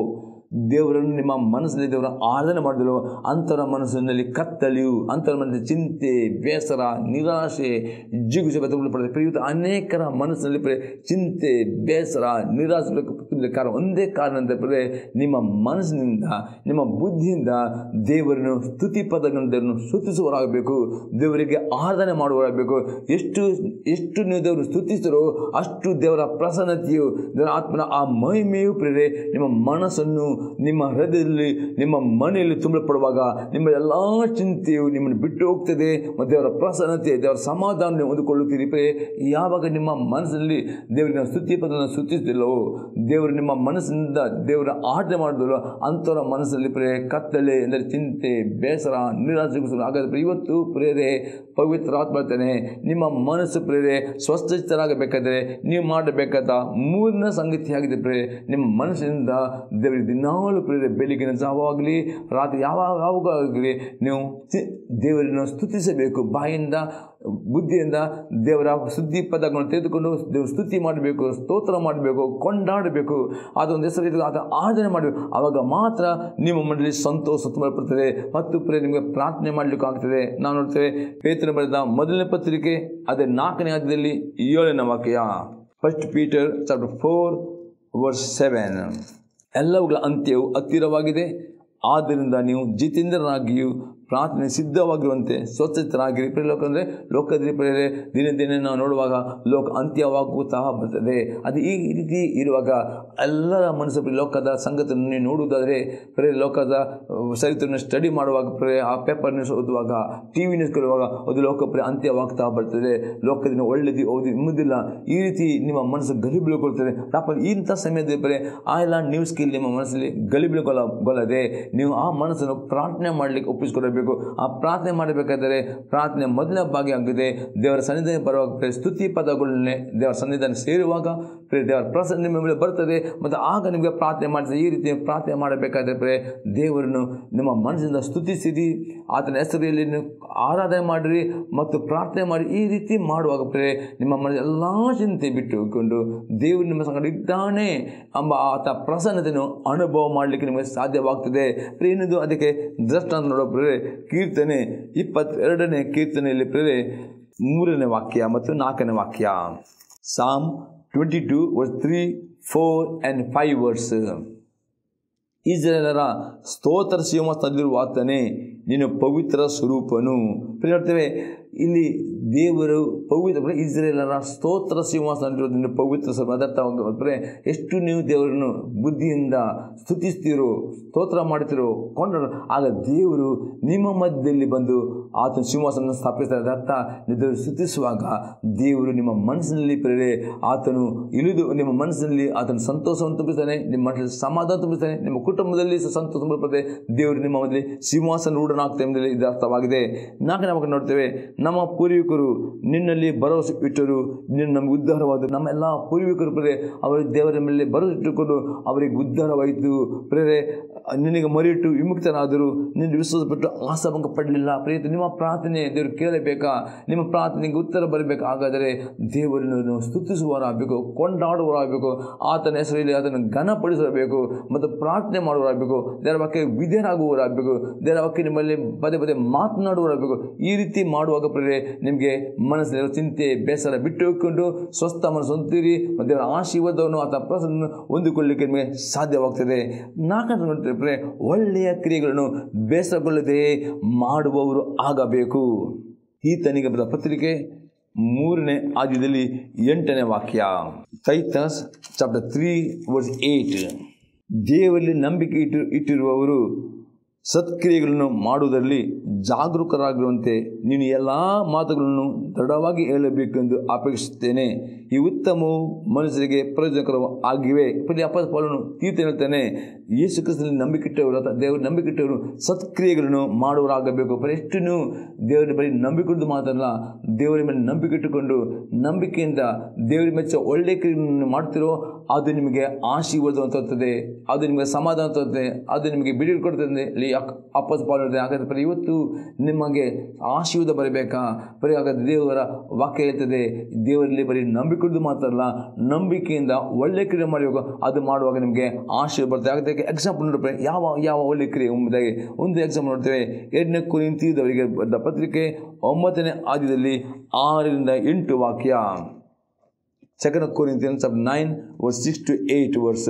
ದೇವರನ್ನು ನಿಮ್ಮ ಮನಸ್ಸಲ್ಲಿ ದೇವರ ಆರಾಧನೆ ಮಾಡಿದಳು ಅಂತರ ಮನಸ್ಸಿನಲ್ಲಿ ಕತ್ತಲಿಯು ಅಂತರ ಮನಸ್ಸಿನ ಚಿಂತೆ ಬೇಸರ ನಿರಾಶೆ ಜಿಗುಜೆ ಪಡೆದ ಇವತ್ತು ಅನೇಕರ ಮನಸ್ಸಿನಲ್ಲಿ ಪ್ರೆ ಚಿಂತೆ ಬೇಸರ ನಿರಾಶೆ ತುಂಬಲಿಕ್ಕೆ ಕಾರಣ ಒಂದೇ ಕಾರಣ ಅಂತ ಪಡೆ ನಿಮ್ಮ ಮನಸ್ಸಿನಿಂದ ನಿಮ್ಮ ಬುದ್ಧಿಯಿಂದ ದೇವರನ್ನು ಸ್ತುತಿ ಪದಗಳನ್ನು ಸ್ತುತಿಸುವರಾಗಬೇಕು ದೇವರಿಗೆ ಆರಾಧನೆ ಮಾಡುವರಾಗಬೇಕು ಎಷ್ಟು ಎಷ್ಟು ನೀವು ದೇವರು ಸ್ತುತಿಸಿರೋ ಅಷ್ಟು ದೇವರ ಪ್ರಸನ್ನತೆಯು ದೇವರ ಆತ್ಮನ ಆ ಮಹಿಮೆಯು ಪ್ರೇರೆ ನಿಮ್ಮ ಮನಸ್ಸನ್ನು ನಿಮ್ಮ ಹೃದಯದಲ್ಲಿ ನಿಮ್ಮ ಮನೆಯಲ್ಲಿ ತುಂಬಲ್ಪಡುವಾಗ ನಿಮ್ಮ ಎಲ್ಲ ಚಿಂತೆಯು ನಿಮ್ಮನ್ನು ಬಿಟ್ಟು ಹೋಗ್ತದೆ ಮತ್ತು ದೇವರ ಪ್ರಸನ್ನತೆ ದೇವರ ಸಮಾಧಾನ ಹೊಂದಿಕೊಳ್ಳುತ್ತೀರಿ ಪ್ರೇ ಯಾವಾಗ ನಿಮ್ಮ ಮನಸ್ಸಿನಲ್ಲಿ ದೇವರಿನ ಸ್ತುತಿ ಪದವನ್ನು ಸ್ತುತಿಸ್ತಿಲ್ಲವೋ ದೇವರು ನಿಮ್ಮ ಮನಸ್ಸಿನಿಂದ ದೇವರ ಆಟೆ ಮಾಡಿದ್ರು ಅಂಥವರ ಮನಸ್ಸಲ್ಲಿ ಪ್ರೇ ಕತ್ತಲೆ ಎಂದರೆ ಚಿಂತೆ ಬೇಸರ ನಿರಾಶೆ ಹಾಗಾದ್ರೆ ಇವತ್ತು ಪ್ರೇರೆ ಪವಿತ್ರ ಆತ್ಮರ್ತೇನೆ ನಿಮ್ಮ ಮನಸ್ಸು ಪ್ರೇರೆ ಸ್ವಸ್ಥಚಿತರಾಗಬೇಕಾದ್ರೆ ನೀವು ಮಾಡಬೇಕಾದ ಮೂರನೇ ಸಂಗತಿ ಆಗಿದೆ ಪ್ರೇರೆ ನಿಮ್ಮ ಮನಸ್ಸಿನಿಂದ ದೇವರಿಗೆ ದಿನಾಲು ಪ್ರೇರೆ ಬೆಳಗಿನ ಜಾವಾಗಲಿ ರಾತ್ರಿ ಯಾವಾಗ ಯಾವಾಗಲಿ ನೀವು ಚಿ- ದೇವರನ್ನು ಸ್ತುತಿಸಬೇಕು ಬಾಯಿಂದ ಬುದ್ಧಿಯಿಂದ ದೇವರ ಸುದ್ದಿ ಪದಗಳನ್ನು ತೆಗೆದುಕೊಂಡು ದೇವರ ಸ್ತುತಿ ಮಾಡಬೇಕು ಸ್ತೋತ್ರ ಮಾಡಬೇಕು ಕೊಂಡಾಡಬೇಕು ಅದೊಂದು ಹೆಸರು ಇದೆ, ಅದು ಆರಾಧನೆ ಮಾಡಬೇಕು ಆವಾಗ ಮಾತ್ರ ನಿಮ್ಮ ಮನೆಯಲ್ಲಿ ಸಂತೋಷ ತುಂಬಲ್ಪಡ್ತದೆ ಮತ್ತು ಪ್ರಿಯ ನಿಮಗೆ ಪ್ರಾರ್ಥನೆ ಮಾಡಲಿಕ್ಕೆ ಆಗ್ತದೆ ನಾವು ನೋಡ್ತೇವೆ ಪೇತ್ರ ಬರೆದ ಮೊದಲನೇ ಪತ್ರಿಕೆ ಅದೇ ನಾಲ್ಕನೇ ಅಧ್ಯಾಯದಲ್ಲಿ ಏಳನೇ ವಾಕ್ಯ first Peter chapter four verse seven ಎಲ್ಲವುಗಳ ಅಂತ್ಯವು ಹತ್ತಿರವಾಗಿದೆ ಆದ್ದರಿಂದ ನೀವು ಜಿತೇಂದ್ರನಾಗಿಯೂ ಪ್ರಾರ್ಥನೆ ಸಿದ್ಧವಾಗಿರುವಂತೆ ಸ್ವಚ್ಛತರಾಗಿರಿ ಪ್ರಿಯ ಲೋಕ ಅಂದರೆ ಲೋಕದಲ್ಲಿ ಪ್ರೇರೆ ದಿನೇ ದಿನೇ ನಾವು ನೋಡುವಾಗ ಲೋಕ ಅಂತ್ಯವಾಗುತ್ತಾ ಬರ್ತದೆ ಅದು ಈ ರೀತಿ ಇರುವಾಗ ಎಲ್ಲರ ಮನಸ್ಸು ಪ್ರಿಯ ಲೋಕದ ಸಂಗತಿಯನ್ನು ನೀವು ನೋಡುವುದಾದರೆ ಪ್ರೇರೆ ಲೋಕದ ಚರಿತ್ರೆಯನ್ನು ಸ್ಟಡಿ ಮಾಡುವಾಗ ಪ್ರೇರೆ ಆ ಪೇಪರ್ ನ್ಯೂಸ್ ಓದುವಾಗ ಟಿ ವಿ ನ್ಯೂಸ್ ಕೇಳುವಾಗ ಅದು ಲೋಕಪ್ರಿಯ ಅಂತ್ಯವಾಗ್ತಾ ಬರ್ತದೆ ಲೋಕದಿಂದ ಒಳ್ಳೆದು ಓದಿ ನಿಮ್ಮದಿಲ್ಲ ಈ ರೀತಿ ನಿಮ್ಮ ಮನಸ್ಸು ಗಲಿಬಿಳುಗೊಳ್ತದೆ ಪಾಪ ಇಂಥ ಸಮಯದಲ್ಲಿ ಬರೀ ಆ ಎಲ್ಲ ನ್ಯೂಸ್ ಕೇಳಿ ನಿಮ್ಮ ಮನಸ್ಸಲ್ಲಿ ಗಲಿಬಿಳುಗೊಲ್ಲ ಗೊಲ್ಲದೆ ನೀವು ಆ ಮನಸ್ಸನ್ನು ಪ್ರಾರ್ಥನೆ ಮಾಡಲಿಕ್ಕೆ ಒಪ್ಪಿಸಿಕೊಡಬೇಕು ಆ ಪ್ರಾರ್ಥನೆ ಮಾಡಬೇಕಾದರೆ ಪ್ರಾರ್ಥನೆ ಮೊದಲನೇ ಭಾಗ ಆಗಿದೆ ದೇವರ ಸನ್ನಿಧಾನ ಬರುವಾಗ ಪ್ರೇರೆ ಸ್ತುತಿ ಪದಗಳನ್ನೇ ದೇವರ ಸನ್ನಿಧಾನ ಸೇರುವಾಗ ಪ್ರೇರೆ ದೇವರ ಪ್ರಸನ್ನ ನಿಮ್ಮ ಮೇಲೆ ಬರ್ತದೆ ಮತ್ತು ಆಗ ನಿಮಗೆ ಪ್ರಾರ್ಥನೆ ಮಾಡಿದ್ರೆ ಈ ರೀತಿ ಪ್ರಾರ್ಥನೆ ಮಾಡಬೇಕಾದ್ರೆ ಪ್ರೇರೆ ದೇವರನ್ನು ನಿಮ್ಮ ಮನಸ್ಸಿಂದ ಸ್ತುತಿಸಿರಿ ಆತನ ಹೆಸರಲ್ಲಿ ನೀವು ಆರಾಧನೆ ಮಾಡಿರಿ ಮತ್ತು ಪ್ರಾರ್ಥನೆ ಮಾಡಿ ಈ ರೀತಿ ಮಾಡುವಾಗ ಪ್ರೇರೆ ನಿಮ್ಮ ಮನ ಎಲ್ಲ ಚಿಂತೆ ಬಿಟ್ಟುಕೊಂಡು ದೇವರು ನಿಮ್ಮ ಸಂಗಡ ಇದ್ದಾನೆ ಎಂಬ ಆತ ಪ್ರಸನ್ನತೆಯನ್ನು ಅನುಭವ ಮಾಡಲಿಕ್ಕೆ ನಿಮಗೆ ಸಾಧ್ಯವಾಗ್ತದೆ ಪ್ರಿಯ ಇನ್ನೊಂದು ಅದಕ್ಕೆ ದೃಷ್ಟಾಂತ ನೋಡೋ ಪ್ರೇರೆ ಕೀರ್ತನೆ ಇಪ್ಪತ್ತೆರಡನೇ ಕೀರ್ತನೆಯಲ್ಲಿ ಪ್ರೇರೆ ಮೂರನೇ ವಾಕ್ಯ ಮತ್ತು ನಾಲ್ಕನೇ ವಾಕ್ಯ Psalm twenty two verse three four and five verse ಇಸ್ರೇಲರ ಸ್ತೋತ್ರ ಸಿಂಹಾಸನದಲ್ಲಿರುವ ಆತನೇ ನೀನು ಪವಿತ್ರ ಸ್ವರೂಪನು ಪ್ರಿಯ ನೋಡ್ತೇವೆ ಇಲ್ಲಿ ದೇವರು ಪವಿತ್ರ ಇಸ್ರೇಲರ ಸ್ತೋತ್ರ ಸಿಂಹಾಸನದಲ್ಲಿರೋದು ನೀನು ಪವಿತ್ರ ಸ್ವರೂಪ ಅದರ್ಥವಾಗ್ರೆ ಎಷ್ಟು ನೀವು ದೇವರನ್ನು ಬುದ್ಧಿಯಿಂದ ಸ್ತುತಿಸ್ತೀರೋ ಸ್ತೋತ್ರ ಮಾಡ್ತೀರೋ ಕೊಂಡರು ಆಗ ದೇವರು ನಿಮ್ಮ ಮಧ್ಯದಲ್ಲಿ ಬಂದು ಆತನ ಸಿಂಹಾಸನ ಸ್ಥಾಪಿಸ್ತಾರೆ ಅದರ್ಥ ನೀವು ದೇವರು ಸ್ತುತಿಸುವಾಗ ದೇವರು ನಿಮ್ಮ ಮನಸ್ಸಿನಲ್ಲಿ ಪ್ರೇರೆ ಆತನು ಇಳಿದು ನಿಮ್ಮ ಮನಸ್ಸಿನಲ್ಲಿ ಆತನ ಸಂತೋಷವನ್ನು ತುಂಬಿಸ್ತಾನೆ ನಿಮ್ಮ ಮನಸ್ಸಲ್ಲಿ ಸಮಾಧಾನ ತುಂಬಿಸ್ತಾನೆ ನಿಮ್ಮ ಕುಟುಂಬದಲ್ಲಿ ಸಹ ಸಂತೋಷ ತುಂಬಲ್ಪಡುತ್ತೆ ದೇವರು ನಿಮ್ಮ ಮಧ್ಯದಲ್ಲಿ ಸಿಂಹಾಸನ ರೂಢನಾಗ್ತಾ ಎಂಬುದರಲ್ಲಿ ಇದು ಅರ್ಥವಾಗಿದೆ ನಾಲ್ಕನೇ ಭಾಗ ನೋಡ್ತೇವೆ ನಮ್ಮ ಪೂರ್ವಿಕರು ನಿನ್ನಲ್ಲಿ ಭರವಸೆ ಇಟ್ಟರು ನಿನ್ನ ನಮಗೆ ಉದ್ಧಾರವಾದ ನಮ್ಮ ಎಲ್ಲ ಪೂರ್ವಿಕರು ಪ್ರೇರೆ ಅವರ ದೇವರ ಮೇಲೆ ಭರವಸೆ ಇಟ್ಟುಕೊಂಡು ಅವರಿಗೆ ಉದ್ಧಾರವಾಯಿತು ಪ್ರೇರೆ ನಿನಗೆ ಮರಿಯಿಟ್ಟು ವಿಮುಕ್ತರಾದರು ನಿನ್ನ ವಿಶ್ವಾಸಪಟ್ಟು ಆಶಾಭಂಗ ಪಡಲಿಲ್ಲ ಪ್ರೇರಿತ ನಿಮ್ಮ ಪ್ರಾರ್ಥನೆ ದೇವರು ಕೇಳಬೇಕಾ ನಿಮ್ಮ ಪ್ರಾರ್ಥನೆಗೆ ಉತ್ತರ ಬರಬೇಕು ಹಾಗಾದರೆ ದೇವರನ್ನು ಸ್ತುತಿಸುವವರಾಗಬೇಕು ಕೊಂಡಾಡುವವರಾಗಬೇಕು ಆತನ ಹೆಸರಲ್ಲಿ ಅದನ್ನು ಘನಪಡಿಸಬೇಕು ಮತ್ತು ಪ್ರಾರ್ಥನೆ ಮಾಡುವವರಾಗಬೇಕು ದೇವರ ವಾಕ್ಯ ವಿಧೇಯರಾಗುವವರಾಗಬೇಕು ದೇವರ ವಾಕ್ಯ ನಿಮ್ಮಲ್ಲಿ ಪದೇ ಪದೇ ಮಾತನಾಡುವವರಾಗಬೇಕು ಈ ರೀತಿ ಮಾಡುವಾಗ ಪ್ರೇರೆ ನಿಮಗೆ ಮನಸ್ಸಿನ ಚಿಂತೆ ಬೇಸರ ಬಿಟ್ಟು ಹೋಗಿಕೊಂಡು ಸ್ವಸ್ಥ ಮನಸ್ಸು ಹೊಂದಿರಿ ಮತ್ತು ದೇವರ ಆಶೀರ್ವಾದವನ್ನು ಆತ ಪ್ರಸನ್ನ ಹೊಂದಿಕೊಳ್ಳಲಿಕ್ಕೆ ನಿಮಗೆ ಸಾಧ್ಯವಾಗ್ತದೆ ನಾಲ್ಕನೇ ನೋಡ್ತೀರಿ ಪ್ರೇರೆ ಒಳ್ಳೆಯ ಕ್ರಿಯೆಗಳನ್ನು ಬೇಸರಗೊಳ್ಳದೆ ಮಾಡುವವರು ಆಗಬೇಕು ಈತನಿಗೆ ಬರೆದ ಪತ್ರಿಕೆ ಮೂರನೇ ಆದ್ಯದಲ್ಲಿ ಎಂಟನೇ ವಾಕ್ಯ Titus chapter three verse eight ದೇವರಲ್ಲಿ ನಂಬಿಕೆ ಇಟ್ಟು ಇಟ್ಟಿರುವವರು ಸತ್ಕ್ರಿಯೆಗಳನ್ನು ಮಾಡುವುದರಲ್ಲಿ ಜಾಗರೂಕರಾಗಿರುವಂತೆ ನೀನು ಎಲ್ಲ ಮಾತುಗಳನ್ನು ದೃಢವಾಗಿ ಹೇಳಬೇಕೆಂದು ಅಪೇಕ್ಷಿಸುತ್ತೇನೆ ಈ ಉತ್ತಮವು ಮನುಷ್ಯರಿಗೆ ಪ್ರಯೋಜನಕರ ಆಗಿವೆ ಇಲ್ಲಿ ಅಪ್ಪ ಪಾಲನು ತೀರ್ಥ ಹೇಳ್ತಾನೆ ಯೇಸು ಕ್ರಿಸ್ತನಲ್ಲಿ ನಂಬಿಕಿಟ್ಟವರು ಅಥವಾ ದೇವರ ನಂಬಿಕಿಟ್ಟವರು ಸತ್ಕ್ರಿಯೆಗಳನ್ನು ಮಾಡುವರಾಗಬೇಕು ಬರೀ ಎಷ್ಟು ನೀವು ದೇವರ ಬರೀ ನಂಬಿಕೊಂಡು ಮಾತ್ರಲ್ಲ ದೇವರ ಮೇಲೆ ನಂಬಿಕೆ ಇಟ್ಟುಕೊಂಡು ನಂಬಿಕೆಯಿಂದ ದೇವರ ಮೆಚ್ಚ ಒಳ್ಳೆಯ ಕ್ರಿಯೆಗಳನ್ನು ಮಾಡ್ತಿರೋ ಅದು ನಿಮಗೆ ಆಶೀರ್ವಾದವನ್ನು ತರುತ್ತದೆ ಅದು ನಿಮಗೆ ಸಮಾಧಾನ ತರುತ್ತದೆ ಅದು ನಿಮಗೆ ಬಿಡುಗಡೆ ಕೊಡ್ತದೆ ಇಲ್ಲಿ ಅಪ್ಪಸ್ ಪಾಲ್ ಹೇಳ್ತಾರೆ ಹಾಗಾದ್ರೆ ಬರೀ ಇವತ್ತು ನಿಮಗೆ ಆಶೀರ್ವಾದ ಬರಬೇಕಾ ಬರೀ ಹಾಗಾದ್ರೆ ದೇವರ ವಾಕ್ಯ ಹೇಳ್ತದೆ ದೇವರಲ್ಲಿ ಬರೀ ನಂಬಿಕೆದು ಮಾತ್ರ ಅಲ್ಲ ನಂಬಿಕೆಯಿಂದ ಒಳ್ಳೆ ಕ್ರಿಯೆ ಮಾಡಬೇಕು ಅದು ಮಾಡುವಾಗ ನಿಮಗೆ ಆಶೀರ್ವಾದ ಬರ್ತದೆ ಹಾಗಾದ್ರೆ ಎಕ್ಸಾಂಪಲ್ ನೋಡ್ಬೇಕು ಯಾವ ಯಾವ ಒಳ್ಳೆ ಕ್ರಿಯೆ ಎಂಬುದಾಗಿ ಒಂದು ಎಕ್ಸಾಂಪಲ್ ನೋಡ್ತೇವೆ ಎರಡನೇ ಕುರಿತಿದ್ದವರಿಗೆ ಬರೆದ ಪತ್ರಿಕೆ ಒಂಬತ್ತನೇ ಆದ್ಯದಲ್ಲಿ ಆರರಿಂದ ಎಂಟು ವಾಕ್ಯ second Corinthians of nine verse six to eight verse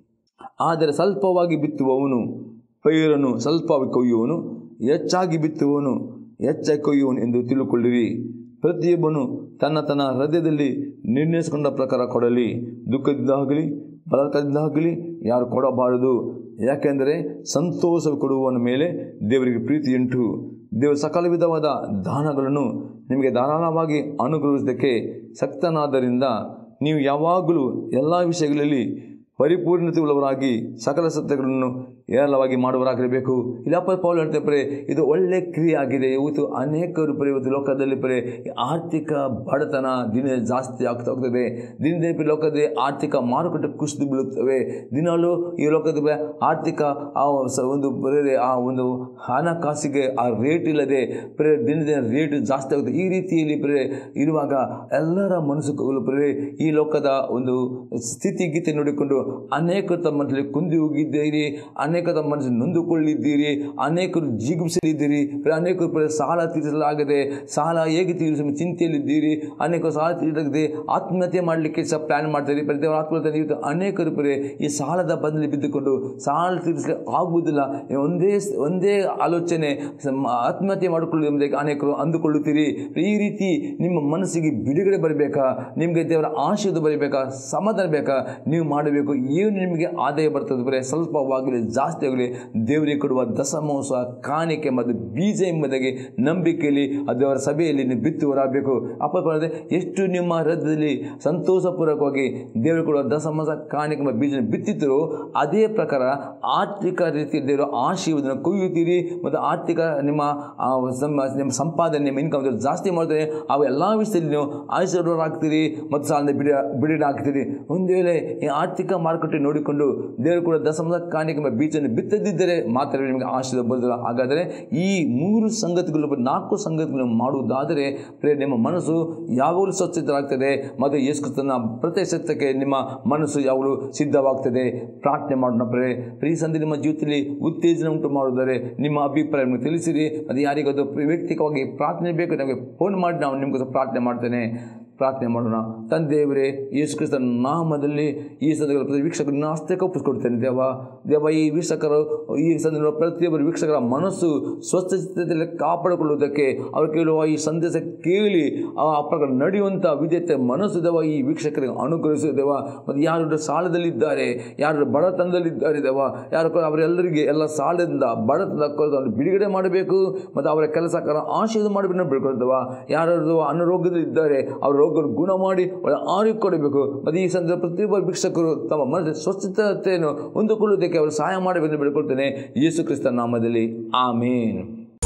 ಆದರೆ ಸ್ವಲ್ಪವಾಗಿ ಬಿತ್ತುವವನು ಪೈರನ್ನು ಸ್ವಲ್ಪವಾಗಿ ಕೊಯ್ಯುವನು ಹೆಚ್ಚಾಗಿ ಬಿತ್ತುವವನು ಹೆಚ್ಚಾಗಿ ಕೊಯ್ಯುವನು ಎಂದು ತಿಳುಕೊಳ್ಳಿರಿ ಪ್ರತಿಯೊಬ್ಬನು ತನ್ನ ತನ್ನ ಹೃದಯದಲ್ಲಿ ನಿರ್ಣಯಿಸಿಕೊಂಡ ಪ್ರಕಾರ ಕೊಡಲಿ ದುಃಖದಿಂದಾಗಲಿ ಬಲದಿಂದಾಗಲಿ ಯಾರು ಕೊಡಬಾರದು ಯಾಕೆಂದರೆ ಸಂತೋಷ ಕೊಡುವವನ ಮೇಲೆ ದೇವರಿಗೆ ಪ್ರೀತಿಯುಂಟು ದೇವರು ಸಕಲ ವಿಧವಾದ ದಾನಗಳನ್ನು ನಿಮಗೆ ಧಾರಾಳವಾಗಿ ಅನುಗ್ರಹಿಸೋದಕ್ಕೆ ಶಕ್ತನಾದ್ದರಿಂದ ನೀವು ಯಾವಾಗಲೂ ಎಲ್ಲ ವಿಷಯಗಳಲ್ಲಿ ಪರಿಪೂರ್ಣತೆ ಉಳ್ಳವರಾಗಿ ಸಕಲ ಸತ್ಯಗಳನ್ನು ಏರಳವಾಗಿ ಮಾಡುವರಾಗಿರಬೇಕು ಇಲ್ಲಪ್ಪ ಪೌಲ್ ಹೇಳ್ತಾರೆ ಪರೇ ಇದು ಒಳ್ಳೆ ಕ್ರಿಯೆ ಆಗಿದೆ ಇವತ್ತು ಅನೇಕರು ಪರೇ ಇವತ್ತು ಲೋಕದಲ್ಲಿ ಪರೇ ಆರ್ಥಿಕ ಬಡತನ ದಿನ ಜಾಸ್ತಿ ಆಗ್ತಾ ಹೋಗ್ತದೆ ದಿನ ದಿನ ಪರಿ ಲೋಕದಲ್ಲಿ ಆರ್ಥಿಕ ಮಾರುಕಟ್ಟೆ ಕುಸಿದು ಬೀಳುತ್ತವೆ ದಿನಾಲೂ ಈ ಲೋಕದ ಪರೇ ಆರ್ಥಿಕ ಆ ಸ- ಒಂದು ಬರೀ ಆ ಒಂದು ಹಣಕಾಸಿಗೆ ಆ ರೇಟ್ ಇಲ್ಲದೆ ಬರೀ ದಿನ ದಿನ ರೇಟ್ ಜಾಸ್ತಿ ಆಗುತ್ತೆ ಈ ರೀತಿಯಲ್ಲಿ ಬರೀ ಇರುವಾಗ ಎಲ್ಲರ ಮನಸ್ಸುಗಳು ಬರೀ ಈ ಲೋಕದ ಒಂದು ಸ್ಥಿತಿಗೀತೆ ನೋಡಿಕೊಂಡು ಅನೇಕರು ತಮ್ಮ ಮನಸ್ಸಲ್ಲಿ ಕುಂದಿ ಹೋಗಿದ್ದೀರಿ ಅನೇಕ ತಮ್ಮ ಮನಸ್ಸನ್ನು ನೊಂದುಕೊಳ್ಳಿದ್ದೀರಿ ಅನೇಕರು ಜಿಗುಪ್ಸಲಿದ್ದೀರಿ ಬರೀ ಅನೇಕರು ಬರೀ ಸಾಲ ತೀರಿಸಲಾಗದೆ ಸಾಲ ಹೇಗೆ ತೀರಿಸುವ ಚಿಂತೆಯಲ್ಲಿದ್ದೀರಿ ಅನೇಕರು ಸಾಲ ತೀರಿಸದೆ ಆತ್ಮಹತ್ಯೆ ಮಾಡಲಿಕ್ಕೆ ಸಹ ಪ್ಲ್ಯಾನ್ ಮಾಡ್ತಾರೆ ಬರೀ ದೇವರ ಆತ್ಮಹತ್ಯೆ ಇವತ್ತು ಅನೇಕರು ಬರೀ ಈ ಸಾಲದ ಬಂದಲ್ಲಿ ಬಿದ್ದುಕೊಂಡು ಸಾಲ ತೀರಿಸಲಿಕ್ಕೆ ಆಗುವುದಿಲ್ಲ ಒಂದೇ ಒಂದೇ ಆಲೋಚನೆ ಸಮ- ಆತ್ಮಹತ್ಯೆ ಮಾಡಿಕೊಳ್ಳುವುದು ಎಂಬುದಾಗಿ ಅನೇಕರು ಅಂದುಕೊಳ್ಳುತ್ತೀರಿ ಈ ರೀತಿ ನಿಮ್ಮ ಮನಸ್ಸಿಗೆ ಬಿಡುಗಡೆ ಬರಬೇಕಾ ನಿಮಗೆ ದೇವರ ಆಶೀರ್ವಾದ ಬರಬೇಕಾ ಸಮಾಧಾನ ಬೇಕಾ ನೀವು ಮಾಡಬೇಕು ಏನು ನಿಮಗೆ ಆದಾಯ ಬರ್ತದೆ ಬರೀ ಸ್ವಲ್ಪವಾಗಲಿ ಜಾಸ್ತಿ ಆಗಲಿ ದೇವರಿಗೆ ಕೊಡುವ ದಸಮೋಸ ಕಾಣಿಕೆ ಮತ್ತು ಬೀಜ ಎಂಬುದಾಗಿ ನಂಬಿಕೆಯಲ್ಲಿ ಅದು ಅವರ ಸಭೆಯಲ್ಲಿ ನೀವು ಬಿತ್ತುವರಾಗಬೇಕು ಅಪ್ಪ ಹೇಳಿದ್ರೆ ಎಷ್ಟು ನಿಮ್ಮ ಹೃದಯದಲ್ಲಿ ಸಂತೋಷಪೂರ್ವಕವಾಗಿ ದೇವರು ಕೊಡುವ ದಸಮೋಸ ಕಾಣಿಕೆ ಮತ್ತು ಬೀಜ ಬಿತ್ತಿದ್ರು ಅದೇ ಪ್ರಕಾರ ಆರ್ಥಿಕ ರೀತಿ ದೇವರು ಆಶೀರ್ವಾದನ ಕೊಯ್ಯುತ್ತೀರಿ ಮತ್ತು ಆರ್ಥಿಕ ನಿಮ್ಮ ಆ, ಸಂ- ನಿಮ್ಮ ಸಂಪಾದನೆ ನಿಮ್ಮ ಇನ್ಕಮ್ ಜಾಸ್ತಿ ಮಾಡ್ತಾರೆ ಅವು ಎಲ್ಲ ವಿಷಯದಲ್ಲಿ ನೀವು ಆಶೀರ್ವಾದರಾಗ್ತೀರಿ ಮತ್ತು ಸಾಲದ ಬಿಡ ಬಿಡುಗಡೆ ಆಗ್ತೀರಿ ಒಂದು ವೇಳೆ ಈ ಆರ್ಥಿಕ ಮಾರುಕಟ್ಟೆ ನೋಡಿಕೊಂಡು ದೇವರು ಕೂಡ ದಸಮದ ಕಾಣಿಕೆ ಎಂಬ ಬೀಜನ್ನು ಬಿತ್ತದಿದ್ದರೆ ಮಾತ್ರ ನಿಮಗೆ ಆಶೀರ್ವಾದ ಬರುವುದಿಲ್ಲ ಹಾಗಾದರೆ ಈ ಮೂರು ಸಂಗತಿಗಳು ಬ- ನಾಲ್ಕು ಸಂಗತಿಗಳನ್ನು ಮಾಡುವುದಾದರೆ ಪ್ರೇ ನಿಮ್ಮ ಮನಸ್ಸು ಯಾವಾಗಲೂ ಸ್ವಚ್ಛತರಾಗ್ತದೆ ಮತ್ತು ಯೇಸು ಕ್ರಿಸ್ತನ ಪ್ರತಿ ಸತ್ಯಕ್ಕೆ ನಿಮ್ಮ ಮನಸ್ಸು ಯಾವಾಗಲೂ ಸಿದ್ಧವಾಗ್ತದೆ ಪ್ರಾರ್ಥನೆ ಮಾಡೋಣ ಪ್ರೇ ಈ ಸಂಧಿ ನಿಮ್ಮ ಜೀವಿತದಲ್ಲಿ ಉತ್ತೇಜನ ಉಂಟು ಮಾಡುವುದಾದರೆ ನಿಮ್ಮ ಅಭಿಪ್ರಾಯವನ್ನು ತಿಳಿಸಿರಿ ಅದು ಯಾರಿಗಾದ್ರು ವ್ಯಕ್ತಿಕವಾಗಿ ಪ್ರಾರ್ಥನೆ ಬೇಕು ನಮಗೆ ಫೋನ್ ಮಾಡಿ ನಾವು ನಿಮಗೋಸ್ಕರ ಪ್ರಾರ್ಥನೆ ಮಾಡ್ತೇನೆ ಪ್ರಾರ್ಥನೆ ಮಾಡೋಣ ತಂದೆಯವರೇ ಯೇಸು ಕ್ರಿಸ್ತನ ನಾಮದಲ್ಲಿ ಈ ಸಂದರ್ಭ ಪ್ರತಿ ವೀಕ್ಷಕರನ್ನ ಹಸ್ತಕ್ಕೆ ಒಪ್ಪಿಸ್ಕೊಡ್ತೇನೆ ದೇವ ದೇವ ಈ ವೀಕ್ಷಕರು ಈ ಸಂದರ್ಭ ಪ್ರತಿಯೊಬ್ಬರು ವೀಕ್ಷಕರ ಮನಸ್ಸು ಸ್ವಸ್ಥತೆಯಲ್ಲಿ ಕಾಪಾಡಿಕೊಳ್ಳುವುದಕ್ಕೆ ಅವರು ಕೇಳುವ ಈ ಸಂದೇಶ ಕೇಳಿ ಆ ಪ್ರಕಾರ ನಡೆಯುವಂಥ ವಿದ್ಯತೆ ಮನಸ್ಸು ದೇವ ಈ ವೀಕ್ಷಕರಿಗೆ ಅನುಗ್ರಹಿಸು ದೇವ ಮತ್ತು ಯಾರು ಸಾಲದಲ್ಲಿದ್ದಾರೆ ಯಾರು ಬಡತನದಲ್ಲಿದ್ದಾರೆ ದೇವ ಯಾರು ಕೂಡ ಅವರೆಲ್ಲರಿಗೆ ಎಲ್ಲ ಸಾಲದಿಂದ ಬಡತನದ ಕೊರತೆಯನ್ನು ಬಿಡುಗಡೆ ಮಾಡಬೇಕು ಮತ್ತು ಅವರ ಕೆಲಸಕಾರ ಆಶೀರ್ವಾದ ಮಾಡಬೇಕು ಬಿಡ್ಕೊಳ್ತೇವ ಯಾರು ಅನಾರೋಗ್ಯದಲ್ಲಿದ್ದಾರೆ ಅವರ ರೋಗವನ್ನು ಗುಣ ಮಾಡಿ ಒಳ್ಳೆ ಆರೋಗ್ಯ ಕೊಡಬೇಕು ಮತ್ತು ಈ ಸಂದರ್ಭ ಪ್ರತಿಯೊಬ್ಬ ಭಿಕ್ಷಕರು ತಮ್ಮ ಮನಸ್ಸಿನ ಸ್ವಚ್ಛತೆಯನ್ನು ಹೊಂದಿಕೊಳ್ಳುವುದಕ್ಕೆ ಅವರು ಸಹಾಯ ಮಾಡಬೇಕೆಂದು ಬಿಡ್ಕೊಳ್ತೇನೆ ಯೇಸು ಕ್ರಿಸ್ತ ನಾಮದಲ್ಲಿ ಆಮೇನ್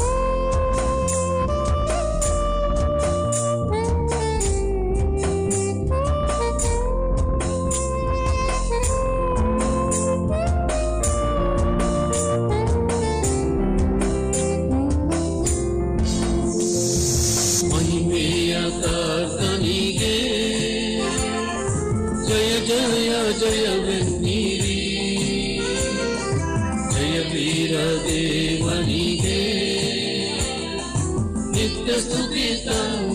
ಮಹಿಮೆಯ ಕರ್ತನಿಗೆ ಜಯ ಜಯ ಜಯವೆನ್ನಿರಿ ಜಯ ವೀರ ದೇವನಿಗೆ ನಿತ್ಯ ಸ್ತುತಿ ತಂದಿರಿ